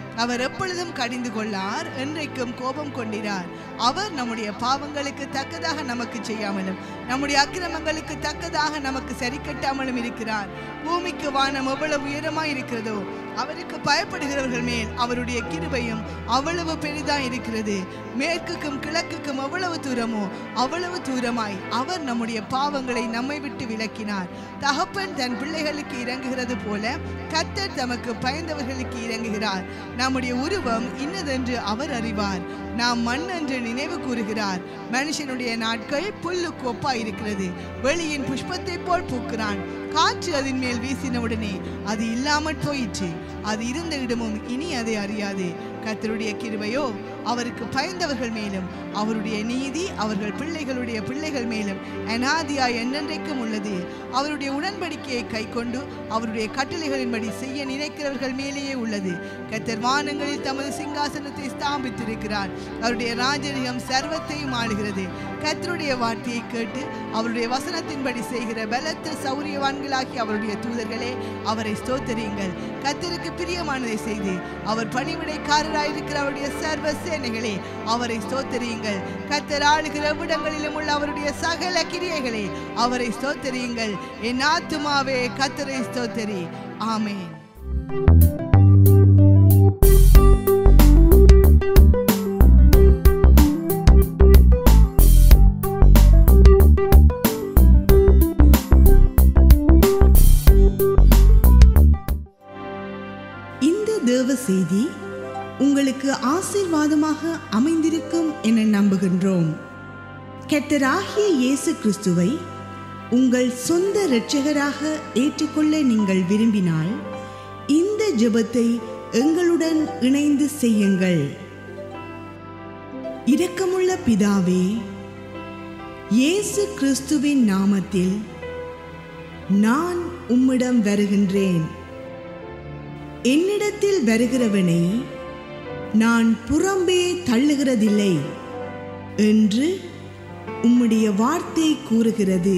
அவர் எப்பொழுதும் கடிந்து கொள்ளார் என்றைக்கும் கோபம் கொண்டிரார் அவர் நம்முடைய பாவங்களுக்கு தக்கதாக நமக்கு செய்யாமலும் நம்முடைய அக்கிரமங்களுக்கு தக்கதாக நமக்கு சரி கட்டாமலும் இருக்கிறார் பூமிக்கு வானம் எவ்வளவு உயரமாய் இருக்கிறதோ அவருக்கு பயப்படுகிறவர்கள் மேல் அவருடைய கிருபையும் அவ்வளவு பெரிதாய் இருக்கிறது மேற்குக்கும் கிழக்குக்கும் எவ்வளவு தூரமோ அவ்வளவு தூரமாய் அவர் நம்முடைய பாவங்களை நம்மை விட்டு விலக்கினார் தகப்பன் தன் பிள்ளைகளுக்கு இறங்குகிறது போல கர்த்தர் தமக்கு பயந்தவர்களுக்கு இறங்குகிறார் நம்முடைய உருவம் இன்னதென்று அவர் அறிவார் நாம் மண் என்று நினைவு கூறுகிறார் மனுஷனுடைய நாட்கள் புல்லுக்கு ஒப்பாய் இருக்கிறது வெளியின் புஷ்பத்தை போல் பூக்கிறான் காற்று அதன் மேல் வீசினவுடனே அது இல்லாமற் போயிற்று அது இருந்த இடமும் இனி அதை அறியாது கர்த்தருடைய கிருபையோ அவருக்கு பயந்தவர்கள் மேலும் அவருடைய நீதி அவர்கள் பிள்ளைகளுடைய பிள்ளைகள் மேலும் அனாதியாய் என்னென்றைக்கும் உள்ளது அவருடைய உடன்படிக்கையை கைக்கொண்டு அவருடைய கட்டளைகளின்படி செய்ய நினைக்கிறவர்கள் மேலேயே உள்ளது கர்த்தர் வானங்களில் தமது சிங்காசனத்தை ஸ்தாபித்திருக்கிறார் அவருடைய ராஜரிகம் சர்வத்தையும் ஆளுகிறது கர்த்தருடைய வார்த்தையை கேட்டு அவருடைய வசனத்தின்படி செய்கிற பலத்த சௌரியவான்களாகி அவருடைய தூதர்களே அவரை ஸ்தோத்தரியுங்கள் கர்த்தருக்கு பிரியமானதை செய்து அவர் பணிவிடைக்காரராயிருக்கிற அவருடைய சர்வ சேனைகளே அவரை ஸ்தோத்தரியுங்கள் கர்த்தர் ஆளுகிற விடங்களிலும் உள்ள அவருடைய சகல கிரியைகளே அவரை ஸ்தோத்தரியுங்கள் என் ஆத்துமாவே கர்த்தரை ஸ்தோத்தரி ஆமென் இந்த தேவ செய்தி உங்களுக்கு ஆசீர்வாதமாக அமைந்திருக்கும் என நம்புகின்றோம் கெட்டராகிய இயேசு கிறிஸ்துவை உங்கள் சொந்த இரட்சகராக ஏற்றுக்கொள்ள நீங்கள் விரும்பினால் இந்த ஜெபத்தை எங்களுடன் இணைந்து செய்யுங்கள் இரக்கமுள்ள பிதாவே இயேசு கிறிஸ்துவின் நாமத்தில் நான் உம்மிடம் வருகின்றேன் என்னிடத்தில் வருகிறவனை நான் புறம்பே தள்ளுகிறதில்லை என்று உம்முடைய வார்த்தை கூறுகிறது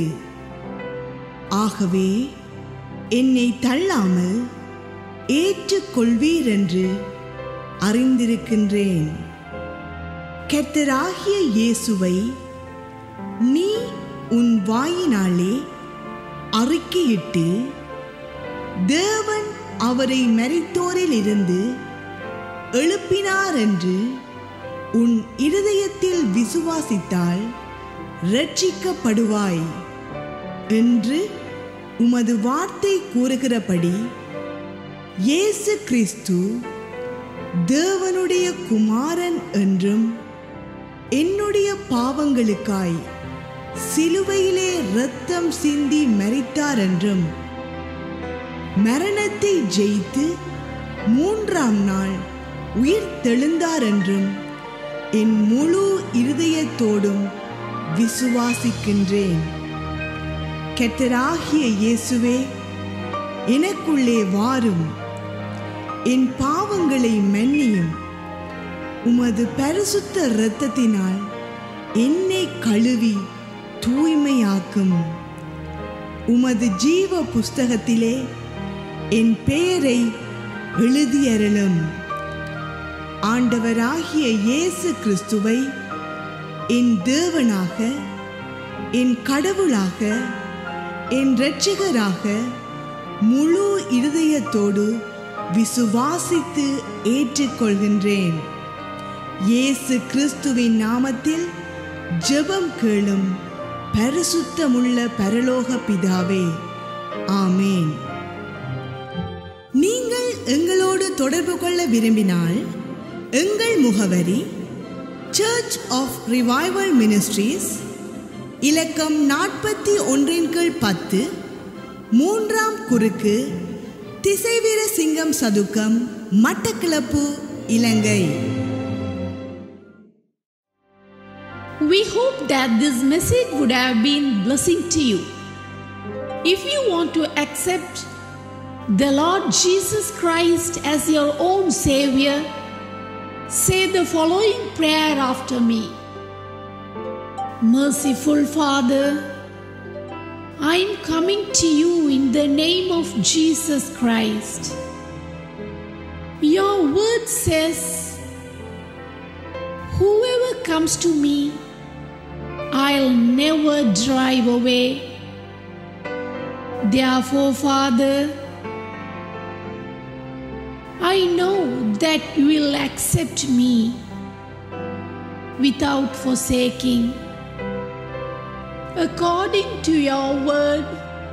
ஆகவே என்னை தள்ளாமல் ஏற்றுக்கொள்வீர் என்று அறிந்திருக்கின்றேன் கர்த்தராகிய இயேசுவை நீ உன் வாயினாலே அறிக்கையிட்டு தேவன் அவரை மரித்தோரில் இருந்து எழுப்பினார் என்று உன் இருதயத்தில் விசுவாசித்தால் ரட்சிக்கப்படுவாய் என்று உமது வார்த்தை கூறுகிறபடி இயேசு கிறிஸ்து தேவனுடைய குமாரன் என்றும் என்னுடைய பாவங்களுக்காய் சிலுவையிலே இரத்தம் சிந்தி மரித்தார் என்றும் மரணத்தை ஜெயித்து மூன்றாம் நாள் உயிர் தெழுந்தார் என்றும் என் முழு இருதயத்தோடும் விசுவாசிக்கின்றேன் கெட்டராகிய இயேசுவே எனக்குள்ளே வாரும் என் பாவங்களை மன்னியும் உமது பரிசுத்த இரத்தத்தினால் என்னை கழுவி தூய்மையாக்கும் உமது ஜீவ புஸ்தகத்திலே என் பெயரை எழுதியருளும் ஆண்டவராகிய இயேசு கிறிஸ்துவை என் தேவனாக என் கடவுளாக என் இரட்சகராக முழு இருதயத்தோடு விசுவாசித்து ஏற்றுக்கொள்கின்றேன் இயேசு கிறிஸ்துவின் நாமத்தில் ஜெபம் கேளும் பரிசுத்தமுள்ள பரலோக பிதாவே ஆமேன் நீங்கள் எங்களோடு தொடர்பு கொள்ள விரும்பினால் எங்கள் முகவரி சர்ச் ஆஃப் ரிவைவல் மினிஸ்ட்ரீஸ் இலக்கம் நாற்பத்தி ஒன்றின் கீழ் பத்து மூன்றாம் குறுக்கு திசைவீர சிங்கம் சதுக்கம் மட்டக்களப்பு இலங்கை We hope that this message would have been blessing to you. If you want to accept the Lord Jesus Christ as your own Savior, say the following prayer after me Merciful Father, I am coming to you in the name of Jesus Christ. Your word says, Whoever comes to me, I'll never drive away. Therefore, Father, I know that you will accept me without forsaking. According to your word,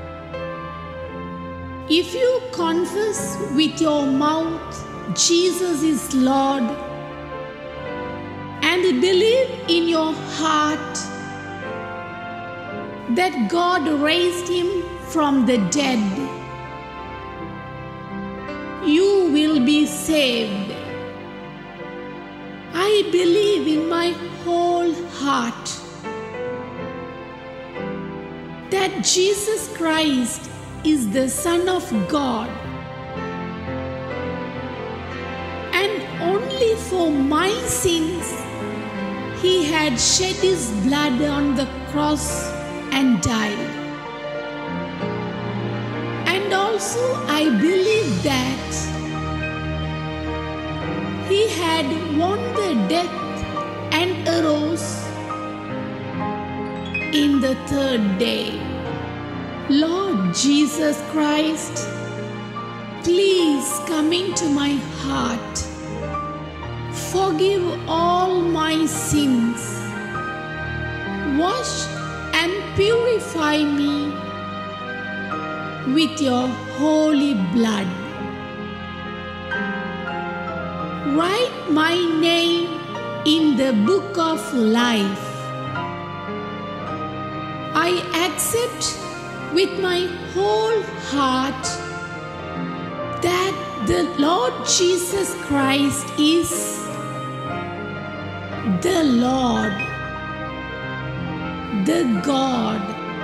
if you confess with your mouth Jesus is Lord and believe in your heart that God raised him from the dead, you will be saved. I believe in my whole heart that Jesus Christ is the Son of God and only for my sins he had shed his blood on the cross and died. And also, I believe that he had won the death and arose in the third day. Lord Jesus Christ, please come into my heart. Forgive all my sins. Wash and purify me with your holy blood. Write my name in the book of life. I accept with my whole heart that the Lord Jesus Christ is the Lord, the God,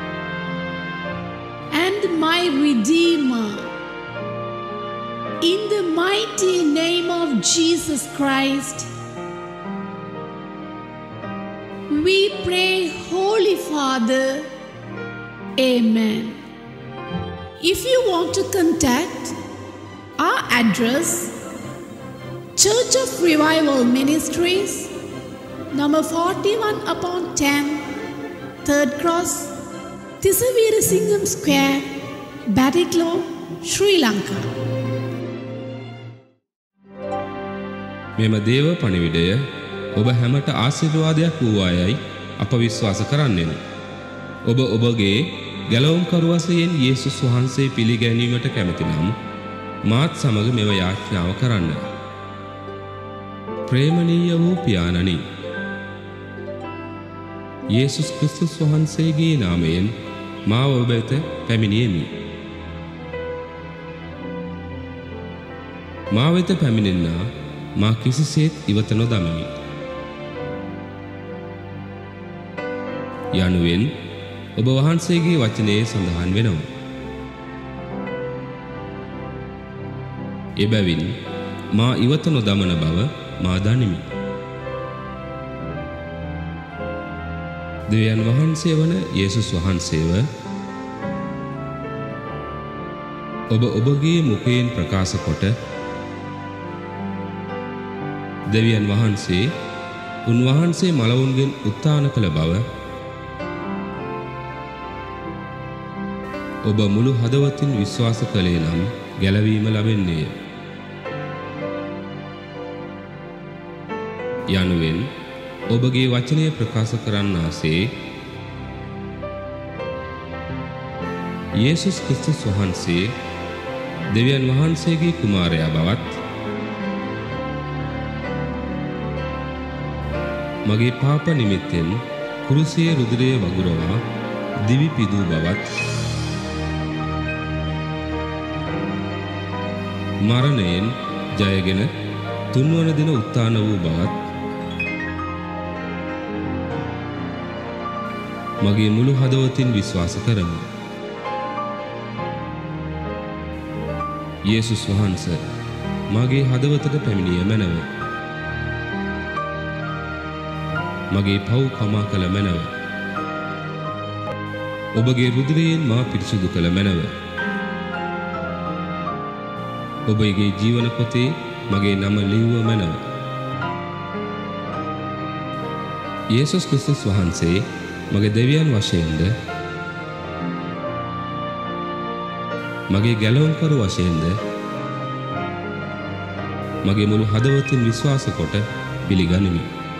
and my Redeemer. In the mighty name of Jesus Christ, we pray, Holy Father. Amen. If you want to contact our address, Church of Revival Ministries, number 41 upon 10, Third Cross, Tisavira Singham Square, Batiklo, Sri Lanka. මෙම දේව පණිවිඩය ඔබ හැමට ආශිර්වාදයක් වූවායයි අප විශ්වාස කරන්නෙමු. ඔබ ඔබගේ ගැලවුම්කරු වශයෙන් යේසුස් වහන්සේ පිළිගැනීමට කැමති නම් මාත් සමග මෙව යාඥාව කරන්න. ප්‍රේමණීය වූ පියාණනි යේසුස් ක්‍රිස්තුස් වහන්සේගේ නාමයෙන් මාව ඔබ වෙත පැමිණියෙමි. මා වෙත පැමිණෙන්නා මා කිසිසේත් ඉවත නොදමමි. යනුවෙන් ඔබ වහන්සේගේ වචනයේ සඳහන් වෙනවා. එබැවින් මා ඉවත නොදමන බව මා දනිමි. දෙවියන් වහන්සේ වන යේසුස් වහන්සේව ඔබ ඔබගේ මුඛයෙන් ප්‍රකාශ කොට දෙවියන් වහන්සේ උන්වහන්සේ මලවුන්ගෙන් උත්ථාන කළ බව ඔබ මුළු හදවතින් විශ්වාස කළේ නම් ගැලවීම ලබෙන්නේය. යනුවෙන් ඔබගේ වචනය ප්‍රකාශ කරන්නාසේ යේසුස් ක්‍රිස්තුස් වහන්සේ දෙවියන් වහන්සේගේ කුමාරයා බවත් මගේ පාප නිමිත්තෙන් කුරුසියේ රුධිරය වගුරවා දිවි පිදූ බවත් මරණයෙන් ජයගෙන තුන්වන දින උත්ථාන වූ බවත් මගේ මුළු හදවතින් විශ්වාස කරමි. යේසුස් වහන්ස මගේ හදවතට පැමිණිය මැනව. මගේ පව් කමා කළ මැනව. ඔබගේ රුධිරයෙන් මා පිරිසුදු කළ මැනව. ඔබගේ ජීවන පොතේ මගේ නම ලිව්ව මැනව. යේසුස් ක්‍රිස්තුස් වහන්සේ මගේ දෙවියන් වශයෙන්ද මගේ ගැලවුම්කරු වශයෙන්ද මගේ මුළු හදවතින් විශ්වාස කොට පිළිගනිමි.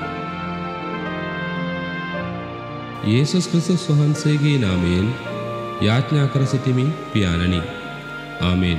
යේසුස් ක්‍රිස්තුස් වහන්සේගේ නාමයෙන් යාඥා කර සිටිමි පියාණනි. ආමේන්.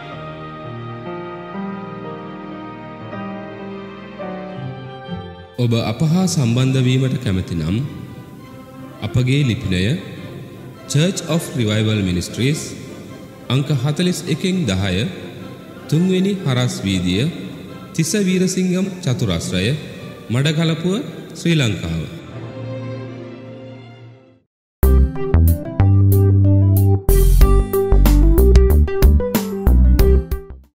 ඔබ අපහා සම්බන්ධ වීමට කැමති නම් අපගේ ලිපිනය Church of Revival Ministries අංක 41කින් 10 තුන්වෙනි හරස් වීදිය තිස වීරසිංගම් චතුරස්‍රය මඩකලපුව ශ්‍රී ලංකාව